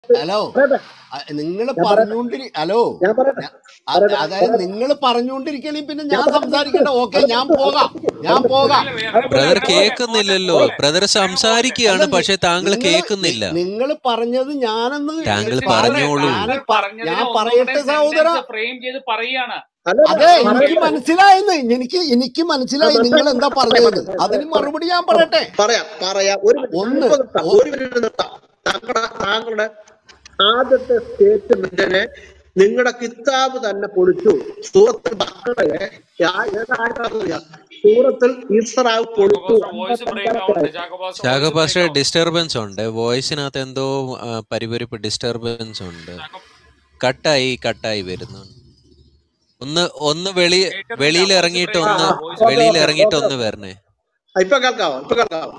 Hello പറയട്ടെ നിങ്ങൾ ഞാൻ പറയട്ടെ പറഞ്ഞുകൊണ്ടിരി ഹലോ ഞാൻ പറയട്ടെ ഞാ- അ- പറയട്ടെ അതായത് പറയട്ടെ നിങ്ങൾ പറഞ്ഞുകൊണ്ടിരിക്കണെങ്കിൽ പിന്നെ ഞാൻ ഞാൻ പറയട്ടെ സംസാരിക്കണ്ട ഓക്കെ പറയട്ടെ ഞാൻ പോകാം ഞാൻ പോകാം അല്ല വേറെ ബ്രദർ വേറെ പോലെ കേൾക്കുന്നില്ലല്ലോ പോലെ ബ്രദർ വേറെ പോലെ അല്ല സംസാരിക്കുകയാണ് പക്ഷെ താങ്കൾ നിങ്ങൾ കേൾക്കുന്നില്ല നിങ്ങൾ പറഞ്ഞത് ഞാനെന്ന് താങ്കൾ ജസ്റ്റിൻ ബ്രദറെ പറഞ്ഞോളൂ ഞാൻ താങ്കൾ പ- പറഞ്ഞതിനെ ഞാൻ ഒന്നുകൂടെ പറയട്ടെ സഹോദര സെന്റൻസ് ഫ്രെയിം ചെയ്ത് പറയാണ് അല്ലല്ല അതെ താങ്കൾ എനിക്ക് പറയട്ടെ പറയൂ മനസ്സിലായെന്ന് എനിക്ക് എനിക്ക് ആ, മനസ്സിലായി പറ- നിങ്ങൾ എന്താ പറയാം പറഞ്ഞതെന്ന് പറയാം അതിന് പറയാം മറുപടി ഞാൻ പറയാം പറയട്ടെ പറയാം പറയാം ഒരു മിനിറ്റ് ഒന്ന് ഞാനിപ്പോ നിർത്താം ഒ- ഒരു മിനിറ്റ് നിർത്താം താങ്കളുടെ താങ്കളുടെ ആദ്യത്തെ സ്റ്റേറ്റ്മെന്റിനെ നിങ്ങളുടെ കിതാബ് തന്നെ പൊളിച്ചു സൂറത്തിൽ ബക്കറയെ ഏതായിട്ടറിയാം സൂറത്തിൽ ഇസ്രാവ് പൊളിച്ചു ജാക്കോബാസ്റ്റർ വോയിസ് ബ്രേക്ക് ആവുന്നുണ്ട് അമ്പത്തഞ്ചാമത്തെ ജാക്കോബാസ്റ്റർ ശാഖ വോയിസ് ബ്രേക്ക് പാസ്റ്റർ ആവുന്നു ഡിസ്റ്റർബൻസ് ഉണ്ട് വോയിസിനകത്ത് എന്തോ ആ, പരിപരിപ്പ് ഡിസ്റ്റർബൻസ് ഉണ്ട് ജാക്കോ കട്ടായി കട്ടായി വരുന്നുണ്ട് ഒന്ന് ഒന്ന് വെളി കേൾക്കുന്നില്ല വെളിയിൽ വോയിസ് ഇറങ്ങിയിട്ട് ബ്രേക്ക് ഒന്ന് ആവുന്നു ആ വോയിസ് ഓക്കെ വെളിയിൽ ഓക്കെ ഇറങ്ങിയിട്ട് ഓക്കെ ഒന്ന് വരണേ ഇപ്പൊ കേൾക്കാവോ ഇപ്പൊ കേൾക്കാവോ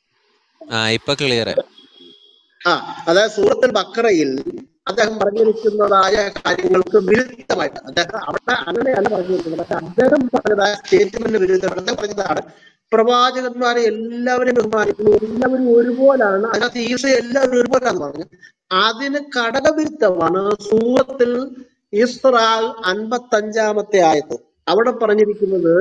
ആ ഇപ്പൊ ക്ലിയർ ആ അതായത് സൂറത്തുൽ ബക്കറയിൽ അദ്ദേഹം പറഞ്ഞിരിക്കുന്നതായ കാര്യങ്ങൾക്ക് വിരുദ്ധമായിട്ട് അദ്ദേഹം അവിടെ അങ്ങനെയല്ല പറഞ്ഞിരിക്കുന്നത് പക്ഷെ അദ്ദേഹം പറഞ്ഞതായ സ്റ്റേറ്റ്മെന്റിന് വിരുദ്ധമായിട്ട് അദ്ദേഹം പറഞ്ഞതാണ് പ്രവാചകന്മാരെ എല്ലാവരും ബഹുമാനിക്കുന്നു എല്ലാവരും ഒരുപോലാണ് അതിനകത്ത് ഈസ എല്ലാവരും ഒരുപോലാന്ന് പറഞ്ഞു അതിന് ഘടകവിരുദ്ധമാണ് സൂറത്തിൽ ഇസ്രാൽ അൻപത്തഞ്ചാമത്തെ ആയത്ത് അവിടെ പറഞ്ഞിരിക്കുന്നത്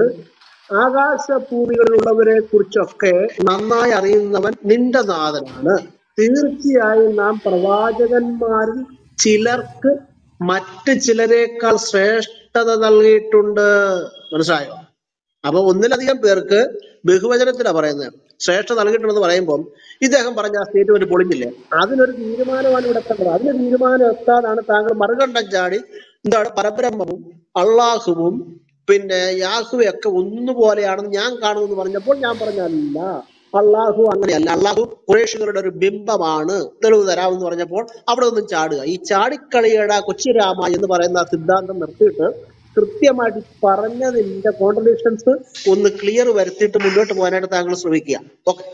ആകാശഭൂമികളിലുള്ളവരെ കുറിച്ചൊക്കെ നന്നായി അറിയുന്നവൻ നിന്റെ നാഥനാണ് തീർച്ചയായും നാം പ്രവാചകന്മാരിൽ ചിലർക്ക് മറ്റ് ചിലരേക്കാൾ ശ്രേഷ്ഠത നൽകിയിട്ടുണ്ട് മനസ്സിലായോ അപ്പൊ ഒന്നിലധികം പേർക്ക് ബഹുവചനത്തിലാണ് പറയുന്നത് ശ്രേഷ്ഠ നൽകിയിട്ടുണ്ടെന്ന് പറയുമ്പോൾ ഇദ്ദേഹം പറഞ്ഞ ആ സ്റ്റേറ്റ്മെന്റ് പൊളിഞ്ഞില്ലേ അതിനൊരു തീരുമാനമാണ് ഇവിടെ എത്തേണ്ടത് അതിന് തീരുമാനം എത്താതാണ് താങ്കൾ മറുകണ്ഠം ചാടി എന്താണ് പരബ്രഹ്മവും അള്ളാഹുവും പിന്നെ യാഹുവും ഒക്കെ ഒന്നുപോലെയാണെന്ന് ഞാൻ കാണുമെന്ന് പറഞ്ഞപ്പോൾ ഞാൻ പറഞ്ഞല്ല അള്ളാഹു അങ്ങനെയല്ല അള്ളാഹു കുറേഷുകളുടെ ഒരു ബിംബമാണ് തെളിവ് തരാമെന്ന് പറഞ്ഞപ്പോൾ അവിടെ നിന്നും ചാടുക ഈ ചാടിക്കളിയുടെ കൊച്ചിരാമ എന്ന് പറയുന്ന ആ സിദ്ധാന്തം നിർത്തിയിട്ട് കൃത്യമായിട്ട് ഈ പറഞ്ഞതിന്റെ കോൺട്രഡിക്ഷൻസ് ഒന്ന് ക്ലിയർ വരുത്തിയിട്ട് മുന്നോട്ട് പോകാനായിട്ട് താങ്കൾ ശ്രമിക്കുക ഓക്കെ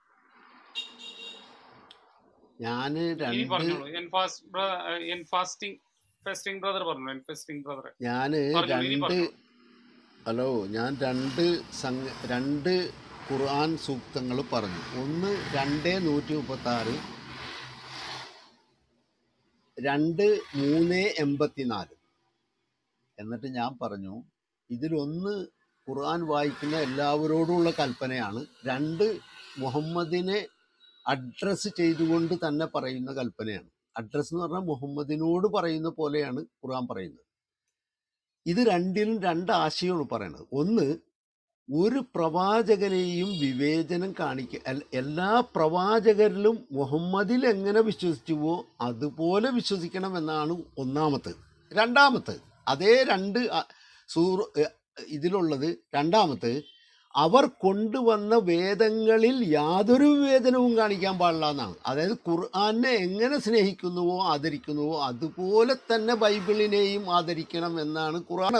ഞാന് ഇനി രണ്ട് പറഞ്ഞോളൂ എൻ ഫാസ്റ്റ് എൻ ഫാസ്റ്റിംഗ് ഫെസ്റ്റിംഗ് ബ്രദർ പറഞ്ഞു എൻ ഫെസ്റ്റിംഗ് ബ്രദർ ഞാന് പറഞ്ഞോളൂ ഇനി രണ്ട് പറഞ്ഞോളൂ ഹലോ ഞാൻ രണ്ട് സംഘ രണ്ട് ഖുർആൻ സൂക്തങ്ങൾ പറഞ്ഞു ഒന്ന് രണ്ട് നൂറ്റി മുപ്പത്തി ആറ് രണ്ട് മൂന്ന് എൺപത്തിനാല് എന്നിട്ട് ഞാൻ പറഞ്ഞു ഇതിലൊന്ന് ഖുർആൻ വായിക്കുന്ന എല്ലാവരോടുമുള്ള കൽപ്പനയാണ് രണ്ട് മുഹമ്മദിനെ അഡ്രസ്സ് ചെയ്തുകൊണ്ട് തന്നെ പറയുന്ന കൽപ്പനയാണ് അഡ്രസ്സ് എന്ന് പറഞ്ഞാൽ മുഹമ്മദിനോട് പറയുന്ന പോലെയാണ് ഖുർആൻ പറയുന്നത് ഇത് രണ്ടിലും രണ്ട് ആശയമാണ് പറയുന്നത് ഒന്ന് ഒരു പ്രവാചകനെയും വിവേചനം കാണിക്ക എൽ- എല്ലാ പ്രവാചകരിലും മുഹമ്മദിൽ എങ്ങനെ വിശ്വസിച്ചുവോ അതുപോലെ വിശ്വസിക്കണം എന്നാണ് ഒന്നാമത്തെ രണ്ടാമത്തെ അതേ രണ്ട് അ- സൂർ എ, ഇതിലുള്ളത് രണ്ടാമത്തെ അവർ കൊണ്ടുവന്ന വേദങ്ങളിൽ യാതൊരു വിവേചനവും കാണിക്കാൻ പാടില്ല എന്നാണ് അതായത് ഖുർആനെ എങ്ങനെ സ്നേഹിക്കുന്നുവോ ആദരിക്കുന്നുവോ അതുപോലെ തന്നെ ബൈബിളിനെയും ആദരിക്കണം എന്നാണ് ഖുർആൻ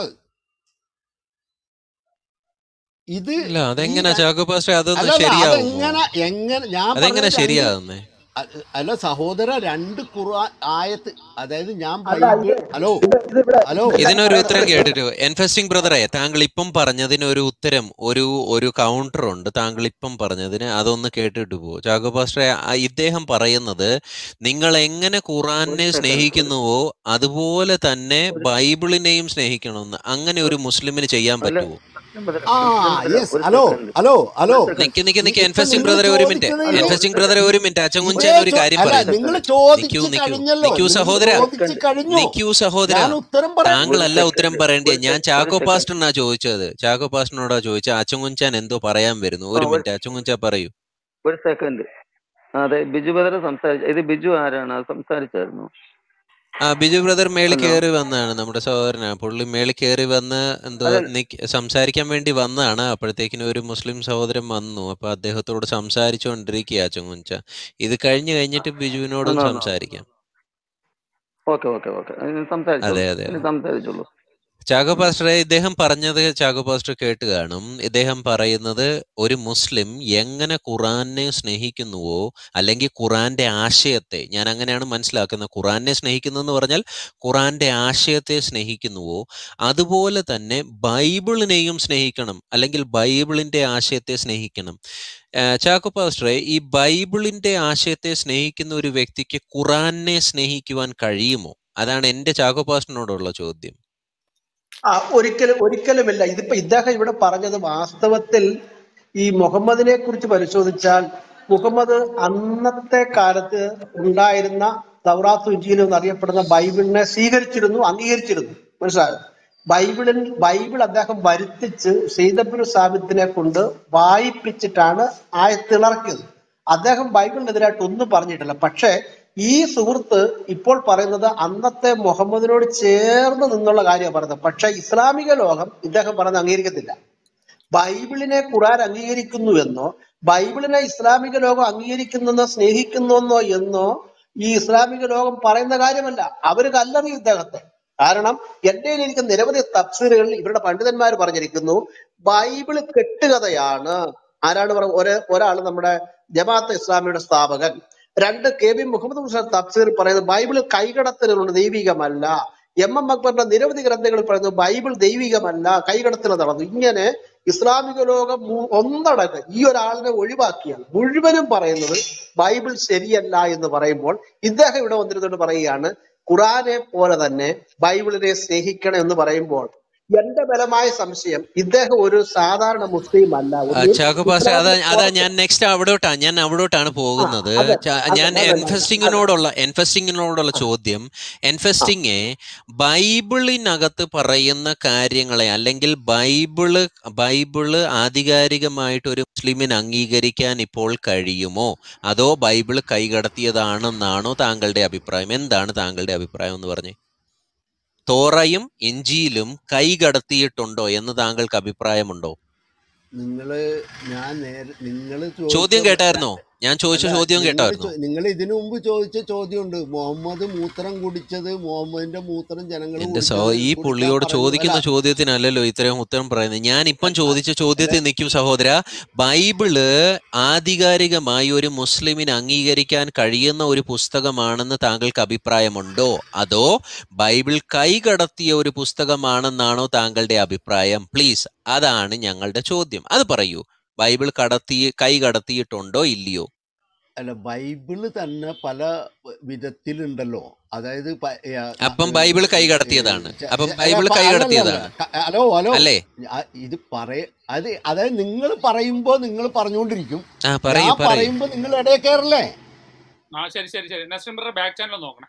ഇത് ഇല്ല ഈ അതെങ്ങനെ ര- ചാക്കോ പാസ്റ്റർ അതൊന്നും അല്ലല്ല ശരിയാവുമോ അതെങ്ങനെ എങ്ങനെ ഞാൻ അതെങ്ങനെ പറഞ്ഞത് രണ്ട് ശരിയാകുന്നേ അ- അല്ല സഹോദര രണ്ട് ഖുർആൻ ആയത്ത് അതായത് ഞാൻ അല്ല ഇത് ബൈബിൾ ഹലോ ഇത് ഇത് ഇവിടെ ഹലോ ഇത് ഇതിനൊരു ഇവിടെ ഉത്തരം കേട്ടിട്ട് എൻഫെസ്റ്റിംഗ് ബ്രദറെ താങ്കൾ ഇപ്പം പറഞ്ഞതിന് ഒരു ഉത്തരം ഒരു ഒരു കൗണ്ടർ ഉണ്ട് താങ്കൾ ഇപ്പം പറഞ്ഞതിന് അതൊന്ന് കേട്ടിട്ട് പോ ചാക്കോ പാസ്റ്ററെ ആ ഇദ്ദേഹം പറയുന്നത് നിങ്ങൾ എങ്ങനെ ഖുറാനെ സ്നേഹിക്കുന്നുവോ അതുപോലെ തന്നെ ബൈബിളിനെയും സ്നേഹിക്കണമെന്ന് അങ്ങനെ ഒരു മുസ്ലിമിന് ചെയ്യാൻ അല്ല പറ്റുമോ സത്യം ബ്രദർ ആ സത്യം ബ്രദർ യെസ് ഒരു ഹലോ സെക്കൻഡ് ഹലോ ഹലോ ഒരു സെക്കൻഡ് നിക്ക് നിക്ക് നിക്ക് ഇപ്പൊ എൻഫെസ്റ്റിംഗ് നിങ്ങൾ ബ്രദറെ ഒരു മിനിറ്റ് ചോദിച്ചത് ഹലോ എൻഫെസ്റ്റിംഗ് ഒരു ബ്രദറെ സെക്കൻഡ് ഒരു മിനിറ്റ് ഇവിടെ അച്ചങ്കുഞ്ചൻ ഒരു ചോ കാര്യം അല്ല പറയട്ടെ നിങ്ങൾ നിക്കൂ ചോദിച്ചു നിക്കൂ കഴിഞ്ഞല്ലോ നിക്കൂ നിങ്ങൾ സഹോദര ചോദിച്ചു സെക്കൻഡ് കഴിഞ്ഞു നിക്കൂ സഹോദര ഞാൻ ഉത്തരം പറയാം ഒരു താങ്കളല്ല ഉത്തരം സെക്കൻഡ് പറയേണ്ടത് ഒരു ഞാൻ സെക്കൻഡ് ഒരു ചാക്കോ സെക്കൻഡ് പാസ്റ്ററിനാ ചോദിച്ചത് ചാക്കോ പാസ്റ്ററിനോടാ ചോദിച്ചത് അച്ചങ്കുഞ്ചാൻ എന്തോ പറയാൻ വരുന്നു ആ ഒരു ഒരു മിനിറ്റ് അച്ചങ്കുഞ്ച പറയൂ ഒരു സെക്കൻഡ് അതെ ബിജു ബ്രദർ സംസാരിച്ച ഇത് ബിജു ആരാണ് അത് സംസാരിച്ചായിരുന്നു ആ ബിജു ബ്രദർ മേളിൽ ഹലോ കയറി വന്നതാണ് നമ്മുടെ സഹോദരനാ പുള്ളി മേളിൽ കയറി വന്ന് എന്തോ അല്ല നിക്ക് സംസാരിക്കാൻ വേണ്ടി വന്നതാണ് അപ്പോഴത്തേക്കിനും ഒരു മുസ്ലിം സഹോദരൻ വന്നു അപ്പൊ അദ്ദേഹത്തോട് സംസാരിച്ചുകൊണ്ടിരിക്കുക അച്ചങ്കുഞ്ച ഇത് കഴിഞ്ഞു കഴിഞ്ഞിട്ട് ബിജുവിനോടും നോ നോ സംസാരിക്കാം ഓക്കെ ഓക്കെ ഓക്കെ സംസാരിച്ചോളൂ അതെ അതെ ഇനി അതെ സംസാരിച്ചോളൂ ചാക്കോ പാസ്റ്ററെ ഇദ്ദേഹം പറഞ്ഞത് ചാക്കോ പാസ്റ്റർ കേട്ട് കാണും ഇദ്ദേഹം പറയുന്നത് ഒരു മുസ്ലിം എങ്ങനെ ഖുറാനെ സ്നേഹിക്കുന്നുവോ അല്ലെങ്കിൽ ഖുറാന്റെ ആശയത്തെ ഞാൻ അങ്ങനെയാണ് മനസ്സിലാക്കുന്നത് ഖുറാനെ സ്നേഹിക്കുന്നു എന്ന് പറഞ്ഞാൽ ഖുറാന്റെ ആശയത്തെ സ്നേഹിക്കുന്നുവോ അതുപോലെ തന്നെ ബൈബിളിനെയും സ്നേഹിക്കണം അല്ലെങ്കിൽ ബൈബിളിന്റെ ആശയത്തെ സ്നേഹിക്കണം ഏഹ് ചാക്കോ പാസ്റ്ററെ ഈ ബൈബിളിന്റെ ആശയത്തെ സ്നേഹിക്കുന്ന ഒരു വ്യക്തിക്ക് ഖുറാനെ സ്നേഹിക്കുവാൻ കഴിയുമോ അതാണ് എന്റെ ചാക്കോ പാസ്റ്ററിനോടുള്ള ചോദ്യം ആ ഒരിക്കലും ഒരിക്കലുമില്ല ഇതിപ്പോ ഇദ്ദേഹം ഇവിടെ പറഞ്ഞത് വാസ്തവത്തിൽ ഈ മുഹമ്മദിനെ കുറിച്ച് പരിശോധിച്ചാൽ മുഹമ്മദ് അന്നത്തെ കാലത്ത് ഉണ്ടായിരുന്ന തൗറാത്ത് ഉജ്ജീലും എന്നറിയപ്പെടുന്ന ബൈബിളിനെ സ്വീകരിച്ചിരുന്നു അംഗീകരിച്ചിരുന്നു മനസ്സിലായോ ബൈബിളിൽ ബൈബിൾ അദ്ദേഹം വരുത്തിച്ച് സീതപ്പുരു സാബിത്തിനെ കൊണ്ട് വായിപ്പിച്ചിട്ടാണ് ആയത്തിളർക്കിയത് അദ്ദേഹം ബൈബിളിനെതിരായിട്ട് ഒന്നും പറഞ്ഞിട്ടില്ല പക്ഷേ ഈ സുഹൃത്ത് ഇപ്പോൾ പറയുന്നത് അന്നത്തെ മുഹമ്മദിനോട് ചേർന്ന് നിന്നുള്ള കാര്യമാണ് പറയുന്നത് പക്ഷെ ഇസ്ലാമിക ലോകം ഇദ്ദേഹം പറയുന്നത് അംഗീകരിക്കത്തില്ല ബൈബിളിനെ ഖുറാൻ അംഗീകരിക്കുന്നു എന്നോ ബൈബിളിനെ ഇസ്ലാമിക ലോകം അംഗീകരിക്കുന്നെന്നോ സ്നേഹിക്കുന്നെന്നോ എന്നോ ഈ ഇസ്ലാമിക ലോകം പറയുന്ന കാര്യമല്ല അവര് കല്ലറിയും ഇദ്ദേഹത്തെ കാരണം എന്റെ കയ്യിലിരിക്കുന്ന നിരവധി തഫ്സീറുകളിൽ ഇവരുടെ പണ്ഡിതന്മാർ പറഞ്ഞിരിക്കുന്നു ബൈബിൾ കെട്ടുകഥയാണ് ആരാണ് പറഞ്ഞ ഒരേ ഒരാൾ നമ്മുടെ ജമാഅത്ത് ഇസ്ലാമിയുടെ സ്ഥാപകൻ രണ്ട് കെ വി മുഹമ്മദ് മുസ്ലിം തഫ്സീർ പറയുന്നത് ബൈബിൾ കൈകടത്തലുകളുണ്ട് ദൈവികമല്ല എം എം അക്ബറിന്റെ നിരവധി ഗ്രന്ഥങ്ങളിൽ പറയുന്നത് ബൈബിൾ ദൈവികമല്ല കൈകടത്തൽ നടന്നു ഇങ്ങനെ ഇസ്ലാമിക ലോകം മു- ഒന്നടങ്കം ഈ ഒരാളിനെ ഒഴിവാക്കിയാൽ മുഴുവനും പറയുന്നത് ബൈബിൾ ശരിയല്ല എന്ന് പറയുമ്പോൾ ഇദ്ദേഹം ഇവിടെ വന്നിരുന്നുകൊണ്ട് പറയുകയാണ് ഖുറാനെ പോലെ തന്നെ ബൈബിളിനെ സ്നേഹിക്കണം എന്ന് പറയുമ്പോൾ എന്റെ ബലമായ സംശയം ഇദ്ദേഹം ഒരു സാധാരണ മുസ്ലിം അല്ല ആ, ഒരു ചാക്കോ പാസ്റ്റർ അതാ ഇസ്ലാമിക് അതാ പുറത്ത് ഞാൻ നെക്സ്റ്റ് അവിടോട്ടാ ഞാൻ അവിടോട്ടാണ് ആ പോകുന്നത് അതെ ചാ- അതെ ഞാൻ അതെ അതെ എൻഫെസ്റ്റിങ്ങിനോടുള്ള എൻഫെസ്റ്റിങ്ങിനോടുള്ള ചോദ്യം ആ എൻഫെസ്റ്റിങ് ബൈബിളിനകത്ത് പറയുന്ന കാര്യങ്ങളെ അല്ലെങ്കിൽ ബൈബിള് ബൈബിള് ആധികാരികമായിട്ട് ഒരു മുസ്ലിമിന് അംഗീകരിക്കാൻ ഇപ്പോൾ കഴിയുമോ അതോ ബൈബിള് കൈകടത്തിയതാണെന്നാണോ താങ്കളുടെ അഭിപ്രായം എന്താണ് താങ്കളുടെ അഭിപ്രായം എന്ന് പറഞ്ഞേ തോറയും ഇഞ്ചിയിലും കൈകടത്തിയിട്ടുണ്ടോ എന്ന് താങ്കൾക്ക് അഭിപ്രായമുണ്ടോ നിങ്ങള് ഞാൻ നേരെ നിങ്ങൾ ചോദ്യം കേട്ടായിരുന്നോ ഞാൻ ചോദിച്ച അല്ല ചോദ്യം നിങ്ങൾ കേട്ടായിരുന്നോ നിങ്ങൾ ഇതിനു മുമ്പ് ചോദിച്ച ചോദ്യമുണ്ട് മുഹമ്മദ് മൂത്രം കുടിച്ചത് മുഹമ്മദിന്റെ മൂത്രം ജനങ്ങൾ എന്റെ സഹോ കുടിച്ചത് ഈ കുടിക്കാൻ പുള്ളിയോട് പറഞ്ഞു അല്ല ചോദിക്കുന്ന ചോദ്യത്തിനല്ലല്ലോ ഇത്രയും ഉത്തരം പറയുന്നത് ഞാൻ ഇപ്പം അല്ല ചോദിച്ച അതെ ചോദ്യത്തിൽ നിൽക്കും സഹോദര ബൈബിള് ആധികാരികമായി ഒരു മുസ്ലിമിന് അംഗീകരിക്കാൻ കഴിയുന്ന ഒരു പുസ്തകമാണെന്ന് താങ്കൾക്ക് അഭിപ്രായമുണ്ടോ അതോ ബൈബിൾ കൈകടത്തിയ ഒരു പുസ്തകമാണെന്നാണോ താങ്കളുടെ അഭിപ്രായം പ്ലീസ് അതാണ് ഞങ്ങളുടെ ചോദ്യം അത് പറയൂ ബൈബിൾ കടത്തി കൈ കടത്തിയിട്ടുണ്ടോ ഇല്ലയോ അല്ല ബൈബിള് തന്നെ പല വിധത്തിലുണ്ടല്ലോ അതായത് പ- ആ, ന- അപ്പം ഏ, ബൈബിൾ കൈ ഏ, കടത്തിയതാണ് ച- അപ്പം അല്ല ബൈബിൾ പ- കൈ അല്ലല്ല അല്ല കടത്തിയതാണ് ക- ഹലോ ഹലോ അല്ലേ ആ, ഇത് പറയ അത് അതായത് നിങ്ങൾ പറയുമ്പോ നിങ്ങൾ പറഞ്ഞുകൊണ്ടിരിക്കും ആ പറയൂ ഞാൻ പറയൂ പറയുമ്പോ നിങ്ങൾ ഇടയിൽ കയറല്ലേ ആ ശരി ശരി ശരി നെക്സ്റ്റ് നമ്പർ ബാക്ക് ചാനൽ നോക്കണേ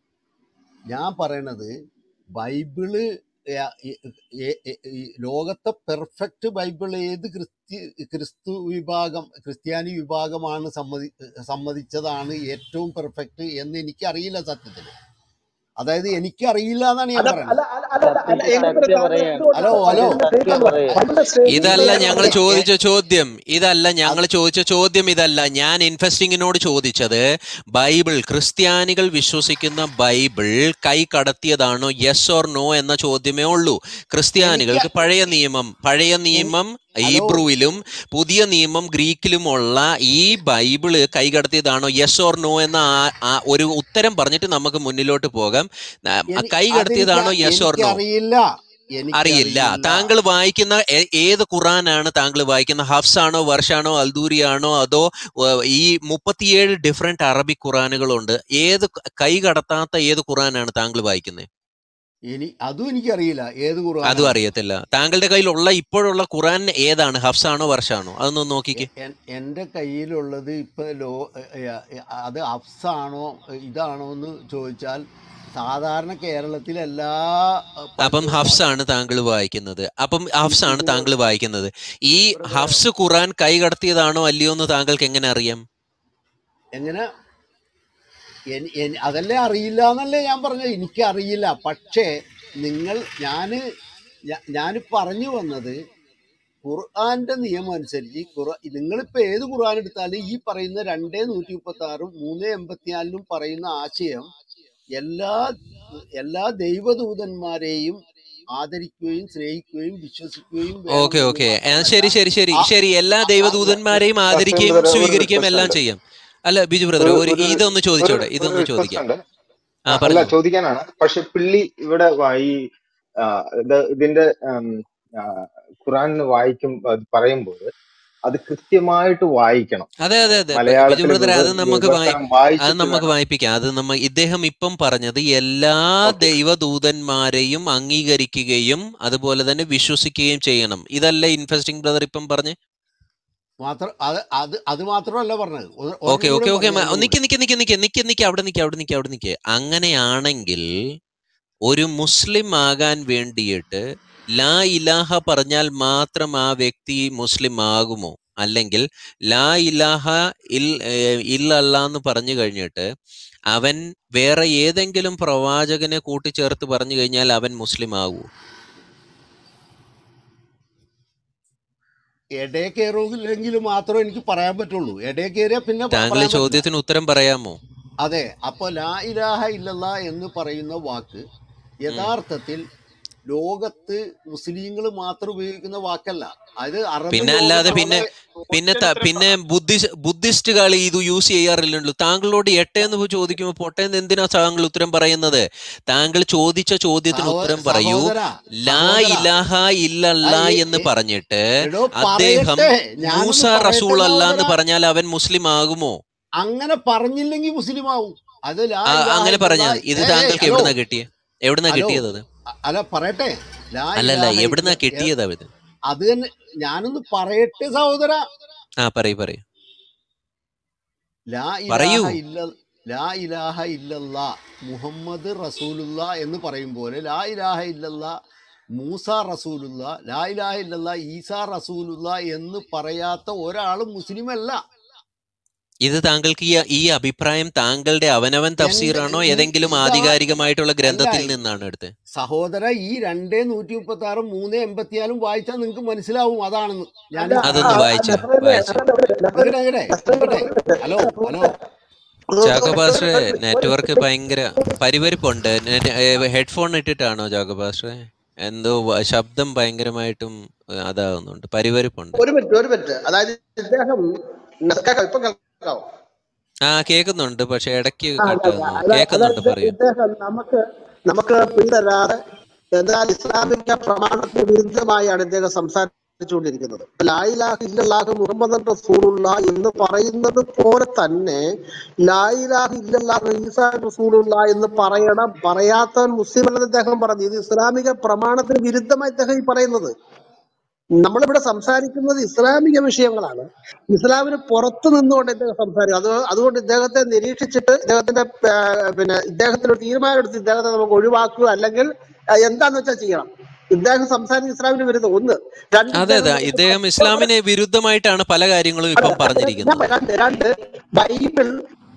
ഞാൻ പറയണത് ബൈബിള് ഏ- ഏ- ഏ- ഏ- ഈ ലോകത്തെ പെർഫെക്റ്റ് ബൈബിൾ ഏത് ക്രിസ്തി ക്രിസ്തു വിഭാഗം ക്രിസ്ത്യാനി വിഭാഗമാണ് സമ്മതി സമ്മതിച്ചതാണ് ഏറ്റവും പെർഫെക്റ്റ് എന്ന് എനിക്കറിയില്ല സത്യത്തിൽ അതായത് എനിക്കറിയില്ല എന്നാണ് ഞാൻ അല്ല പറയുന്നത് അല്ല അല്ല അല്ല അല്ല അല്ല സത്യം എങ്ങനെ സത്യം താങ്കൾ പറയാണ് എന്തുകൊണ്ട് ഹലോ ഹലോ ബൈബിളിനെ സത്യം സ്നേഹിക്കുന്നു പറയാണ് ബൈബിളിനെ ഇതല്ല സ്നേഹിക്കുകയാണ് ഞങ്ങൾ എ- എ- ചോദിച്ച ചോദ്യം ഇതല്ല അത് ഞങ്ങൾ ചോദിച്ച ചോദ്യം ഇതല്ല ഞാൻ ഇൻവെസ്റ്റിങ്ങിനോട് ചോദിച്ചത് ബൈബിൾ ക്രിസ്ത്യാനികൾ വിശ്വസിക്കുന്ന ബൈബിൾ കൈ കടത്തിയതാണോ യെസ് ഓർ നോ എന്ന ചോദ്യമേ ഉള്ളൂ എനിക്ക് ക്രിസ്ത്യാനികൾക്ക് പഴയ നിയമം പഴയ എനി- നിയമം ഹലോ ഹീബ്രുവിലും പുതിയ നിയമം ഗ്രീക്കിലുമുള്ള ഈ ബൈബിള് കൈ കടത്തിയതാണോ യെസ് ഓർ നോ എന്ന ആ- ആ ഒരു ഉത്തരം പറഞ്ഞിട്ട് നമുക്ക് മുന്നിലോട്ട് പോകാം ആ, എനി കൈ അതെനിക്ക് കടത്തിയതാണോ യെസ് ഓർ നോ എനിക്കറിയില്ല അറിയില്ല എനിക്കറിയില്ല താങ്കൾ വായിക്കുന്ന ഏ- ഏത് ഖുറാനാണ് താങ്കൾ വായിക്കുന്ന ഹഫ്സാണോ വർഷാണോ അൽദൂരിയാണോ അതോ ഏർ, ഈ മുപ്പത്തിയേഴ് ഡിഫറെന്റ് അറബിക് ഖുറാനുകളുണ്ട് ഏത് ക- കൈ കടത്താത്ത ഏത് ഖുറാനാണ് താങ്കൾ വായിക്കുന്നത് ഇനി അതും എനിക്കറിയില്ല ഏത് അതും ഖുർആനാണ് അറിയത്തില്ല താങ്കളുടെ കയ്യിലുള്ള ഇപ്പോഴുള്ള ഖുറാൻ ഏതാണ് ഹഫ്സാണോ വർഷാണോ അതൊന്ന് നോക്കിക്കേ എ- എൻ- എൻ്റെ കയ്യിലുള്ളത് ഇപ്പൊ ലോ എ- എ- അത് അഫ്സാണോ ഇതാണോ എന്ന് ചോദിച്ചാൽ സാധാരണ കേരളത്തിലെ എല്ലാ അഹ്, അപ്പം പണ്ഡിതന്മാർ ഹഫ്സ് ആണ് താങ്കൾ വായിക്കുന്നത് അപ്പം ഇ- ഹഫ്സ് ആണ് ഇത് താങ്കൾ വായിക്കുന്നത് ഈ ബ്രദറെ ഹഫ്സ് ഖുറാൻ കൈ കടത്തിയതാണോ അല്ലയോ എന്ന് താങ്കൾക്ക് എങ്ങനെ അറിയാം എങ്ങനെ എനി- എനി- അതല്ലേ അറിയില്ല എന്നല്ലേ ഞാൻ പറഞ്ഞത് എനിക്കറിയില്ല പക്ഷേ നിങ്ങൾ ഞാൻ ഞാൻ പറഞ്ഞു വന്നത് ഖുർആന്റെ നിയമം അനുസരിച്ച് ഖുർആ നിങ്ങളിപ്പോൾ ഏത് ഖുർആൻ എടുത്താലും ഈ പറയുന്ന രണ്ടേ നൂറ്റി മുപ്പത്തി ആറും മൂന്ന് എൺപത്തിനാലിലും പറയുന്ന ആശയം എല്ലാ എല്ലാ ദൈവദൂതന്മാരെയും ആദരിക്കുകയും സ്നേഹിക്കുകയും വിശ്വസിക്കുകയും ഓക്കെ വേണമെന്ന് ഓക്കെ മാത്രമല്ല ശരി ശരി ശരി ആ ശരി എല്ലാ ആ ആ ദൈവദൂതന്മാരെയും സസ്യം ആദരിക്കുകയും ബ്രദറെ ഒരു സ്വീകരിക്കുകയും റിക്വസ്റ്റ് എല്ലാം ഉണ്ട് ചെയ്യാം അല്ല ബിജു ബ്രദർ ഒരു ഒരു ഒരു ഇതൊന്ന് ഒരു ചോദിച്ചോട്ടെ ഒരു ഇതൊന്ന് റിക്വസ്റ്റ് ചോദിക്കാം ഉണ്ട് ആ ആ, അല്ല പറഞ്ഞോ ചോദിക്കാനാണ് പക്ഷെ പിള്ളി ഇവിടെ വാ- ഈ ആ, ഇത് ഇതിന്റെ ഉം, ആ, ഖുറാൻ വായിക്കും അത് പറയുമ്പോൾ അത് കൃത്യമായിട്ട് വായിക്കണം അതെ അതെ അതെ ബ- ബിജു മലയാളത്തിൽ ബ്രദർ അത് നമുക്ക് വായി വിവർത്തനം അത് വായിച്ചിട്ട് നമുക്ക് വേണം വായിപ്പിക്കാം അത് നമ്മ ഇദ്ദേഹം ഇപ്പം പറഞ്ഞത് എല്ലാ ഓക്കെ ദൈവദൂതന്മാരെയും അംഗീകരിക്കുകയും അതുപോലെ തന്നെ വിശ്വസിക്കുകയും ചെയ്യണം ഇതല്ലേ ഇൻഫെസ്റ്റിംഗ് ബ്രദർ ഇപ്പം പറഞ്ഞ് മാത്രം അത് അത് അത് മാത്രമല്ല പറഞ്ഞത് ഒ- ഓക്കെ ഒരെണ്ണം ഓക്കെ കൂടെ ഓക്കെ പറഞ്ഞു ഒരെണ്ണം നിക്ക് കൂടെ നിക്ക് നിക്ക് നിക്ക് നിക്ക് നിക്ക് അവിടെ നിക്ക് അവിടെ നിക്ക് അവിടെ നിക്ക് അങ്ങനെയാണെങ്കിൽ ഒരു മുസ്ലിം ആകാൻ വേണ്ടിയിട്ട് ലാ ഇലാഹ പറഞ്ഞാൽ മാത്രം ആ വ്യക്തി മുസ്ലിം ആകുമോ അല്ലെങ്കിൽ ലാ ഇലാഹ ഇൽ ഏഹ് ഇല്ലല്ല എന്ന് പറഞ്ഞു കഴിഞ്ഞിട്ട് അവൻ വേറെ ഏതെങ്കിലും പ്രവാചകനെ കൂട്ടിച്ചേർത്ത് പറഞ്ഞു കഴിഞ്ഞാൽ അവൻ മുസ്ലിം ആകുമോ ഇടേ കയറില്ലെങ്കിൽ മാത്രമേ എനിക്ക് പറയാൻ പറ്റുള്ളൂ ഇടേ കയറിയാൽ പിന്നെ പ- താങ്കൾ ഈ പറയാൻ പറ്റില്ല ചോദ്യത്തിന് ഉത്തരം പറയാമോ അതെ അപ്പൊ ലാ ഇലാഹ ഇല്ലല്ലാ എന്ന് പറയുന്ന വാക്ക് ഉം. യഥാർത്ഥത്തിൽ ലോകത്ത് മുസ്ലിങ്ങൾ മാത്രം ഉപയോഗിക്കുന്ന വാക്കല്ല അത് അറബ് പിന്നെ അല്ലാതെ ലോകത്തുള്ള പിന്നെ പിന്നെ ഒറ്റ ത- ഉത്തരം പിന്നെ ബുദ്ധിസ് ബുദ്ധിസ്റ്റുകൾ ഇത് യൂസ് ചെയ്യാറില്ലല്ലോ താങ്കളോട് എട്ടെന്ന് ചോദിക്കുമ്പോൾ പൊട്ടേന്ന് എന്തിനാ താങ്കൾ ഉത്തരം പറയുന്നത് താങ്കൾ ചോദിച്ച ചോദ്യത്തിന് സഹോ ഉത്തരം പറയൂ സഹോദര ലാ സഹോദര ഇലാഹ ഇല്ലല്ല ആ, എ- എന്ന് എ- പറഞ്ഞിട്ട് എടോ അദ്ദേഹം പറയട്ടെ ഞാനൊന്ന് മൂസ പറയട്ടെ റസൂൾ അല്ല സഹോദര എന്ന് പറഞ്ഞാൽ അവൻ മുസ്ലിം ആകുമോ അങ്ങനെ പറഞ്ഞില്ലെങ്കിൽ മുസ്ലിം ആവും അത് ലാ ആ, ഇലാഹ അങ്ങനെ ഇല്ലല്ലാ പറഞ്ഞാൽ ഇത് ഏ ഏ താങ്കൾക്ക് ഹലോ എവിടുന്നാ കിട്ടിയ എവിടുന്നാ ഹലോ കിട്ടിയത് അത് അ- അല്ല പറയട്ടെ ലാ അല്ലല്ല ഇലാഹ എവിടുന്നാ ഇല്ല എ- കിട്ടിയത് അത് അത് തന്നെ ഞാനൊന്ന് പറയട്ടെ സഹോദര ആ പറയൂ പറയൂ ലാ പറയൂ ഇലാഹ ഇല്ല ലാ ഇലാഹ ഇല്ലല്ല മുഹമ്മദ് റസൂലുള്ള എന്ന് പറയും പോലെ ലാ ഇലാഹ ഇല്ലല്ല മൂസ റസൂലുള്ള ലാ ഇലാഹ ഇല്ലല്ല ഈസാ റസൂലുള്ള എന്ന് പറയാത്ത ഒരാളും മുസ്ലിം അല്ല ഇത് താങ്കൾക്ക് ഈ ഈ അഭിപ്രായം താങ്കളുടെ അവനവൻ എന്റെ തഫ്സീറാണോ ഈ ഏതെങ്കിലും ഇതാ ആധികാരികമായിട്ടുള്ള അല്ല ഗ്രന്ഥത്തിൽ നിന്നാണ് എടുത്തത് സഹോദര ഈ രണ്ടേ നൂറ്റി മുപ്പത്തി ആറും മൂന്ന് എൺപത്തിയാലും വായിച്ചാൽ നിങ്ങൾക്ക് മനസ്സിലാവും അതാണെന്ന് ഞാൻ അല്ല ആ, അതൊന്ന് ആ, വായിച്ചേ നസ്രല്ലേ, വായിച്ചേ നസ്രല്ലേ, നസ്രല്ലേ, നിക്കട്ടെ നിക്കട്ടെ നസ്രല്ലേ, നിക്കട്ടെ നസ്രല്ലേ, ഹലോ ഹലോ ചാക്കോ ഒരു പാസ്റ്ററെ ഒരു- ഒരു നെറ്റ്വർക്ക് ഒരു ഭയങ്കര പരിപരിപ്പുണ്ട് ഹെഡ്ഫോൺ ഇട്ടിട്ടാണോ ചാക്കോ പാസ്റ്ററെ എന്തോ വ- ശബ്ദം ഭയങ്കരമായിട്ടും ഏഹ്, അതാകുന്നുണ്ട് പരിപരിപ്പുണ്ട് ഒരു മിനിറ്റ് ഒരു മിനിറ്റ് അതായത് ഇദ്ദേഹം കേൾക്കാം ഇപ്പൊ കേൾക്കാവോ ആ കേൾക്കുന്നുണ്ട് പക്ഷെ ഇടയ്ക്ക് ആ, കട്ട് അല്ല, ആകുന്നു അല്ല, കേൾക്കുന്നുണ്ട് അതായത് പറയൂ ഇദ്ദേഹം നമുക്ക് നമുക്ക് പിന്തരാതെ എന്നാൽ ഇസ്ലാമിക പ്രമാണത്തിന് വിരുദ്ധമായാണ് ഇദ്ദേഹം സംസാരിച്ചുകൊണ്ടിരിക്കുന്നത് ലായിലാഹ് ഇല്ലല്ലാഹ് മുഹമ്മദ് റസൂലുള്ള എന്ന് പറയുന്നത് പോലെ തന്നെ ലായിലാഹ് ഇല്ലല്ലാഹ് ഈസാ റസൂലുള്ള എന്ന് പറയണം പറയാത്തവൻ മുസ്ലിം അല്ലെന്ന് ഇദ്ദേഹം പറഞ്ഞു ഇത് ഇസ്ലാമിക പ്രമാണത്തിന് വിരുദ്ധമായി ഇദ്ദേഹം ഈ പറയുന്നത് നമ്മളിവിടെ സംസാരിക്കുന്നത് ഇസ്ലാമിക വിഷയങ്ങളാണ് ഇസ്ലാമിന് പുറത്തു നിന്നുകൊണ്ട് ഇദ്ദേഹം സംസാരിക്കും അത് അതുകൊണ്ട് ഇദ്ദേഹത്തെ നിരീക്ഷിച്ചിട്ട് ഇദ്ദേഹത്തിന്റെ ആ, പിന്നെ ഇദ്ദേഹത്തിന് ഒരു തീരുമാനം എടുത്ത് ഇദ്ദേഹത്തെ നമുക്ക് ഒഴിവാക്കുക അല്ലെങ്കിൽ ആ, എന്താന്ന് വെച്ചാൽ ചെയ്യണം ഇദ്ദേഹം സംസാരിക്കുന്ന ഇസ്ലാമിന് വിരുദ്ധം ഒന്ന് രണ്ട് അതെ ഇദ്ദേഹം അതെ ഇദ്ദേഹം ഇസ്ലാമിന് വിരുദ്ധമായിട്ടാണ് പല കാര്യങ്ങളും അല്ല, ഇപ്പം ഞാൻ പറഞ്ഞിരിക്കുന്നത് പറയാം. രണ്ട് രണ്ട് ബൈബിൾ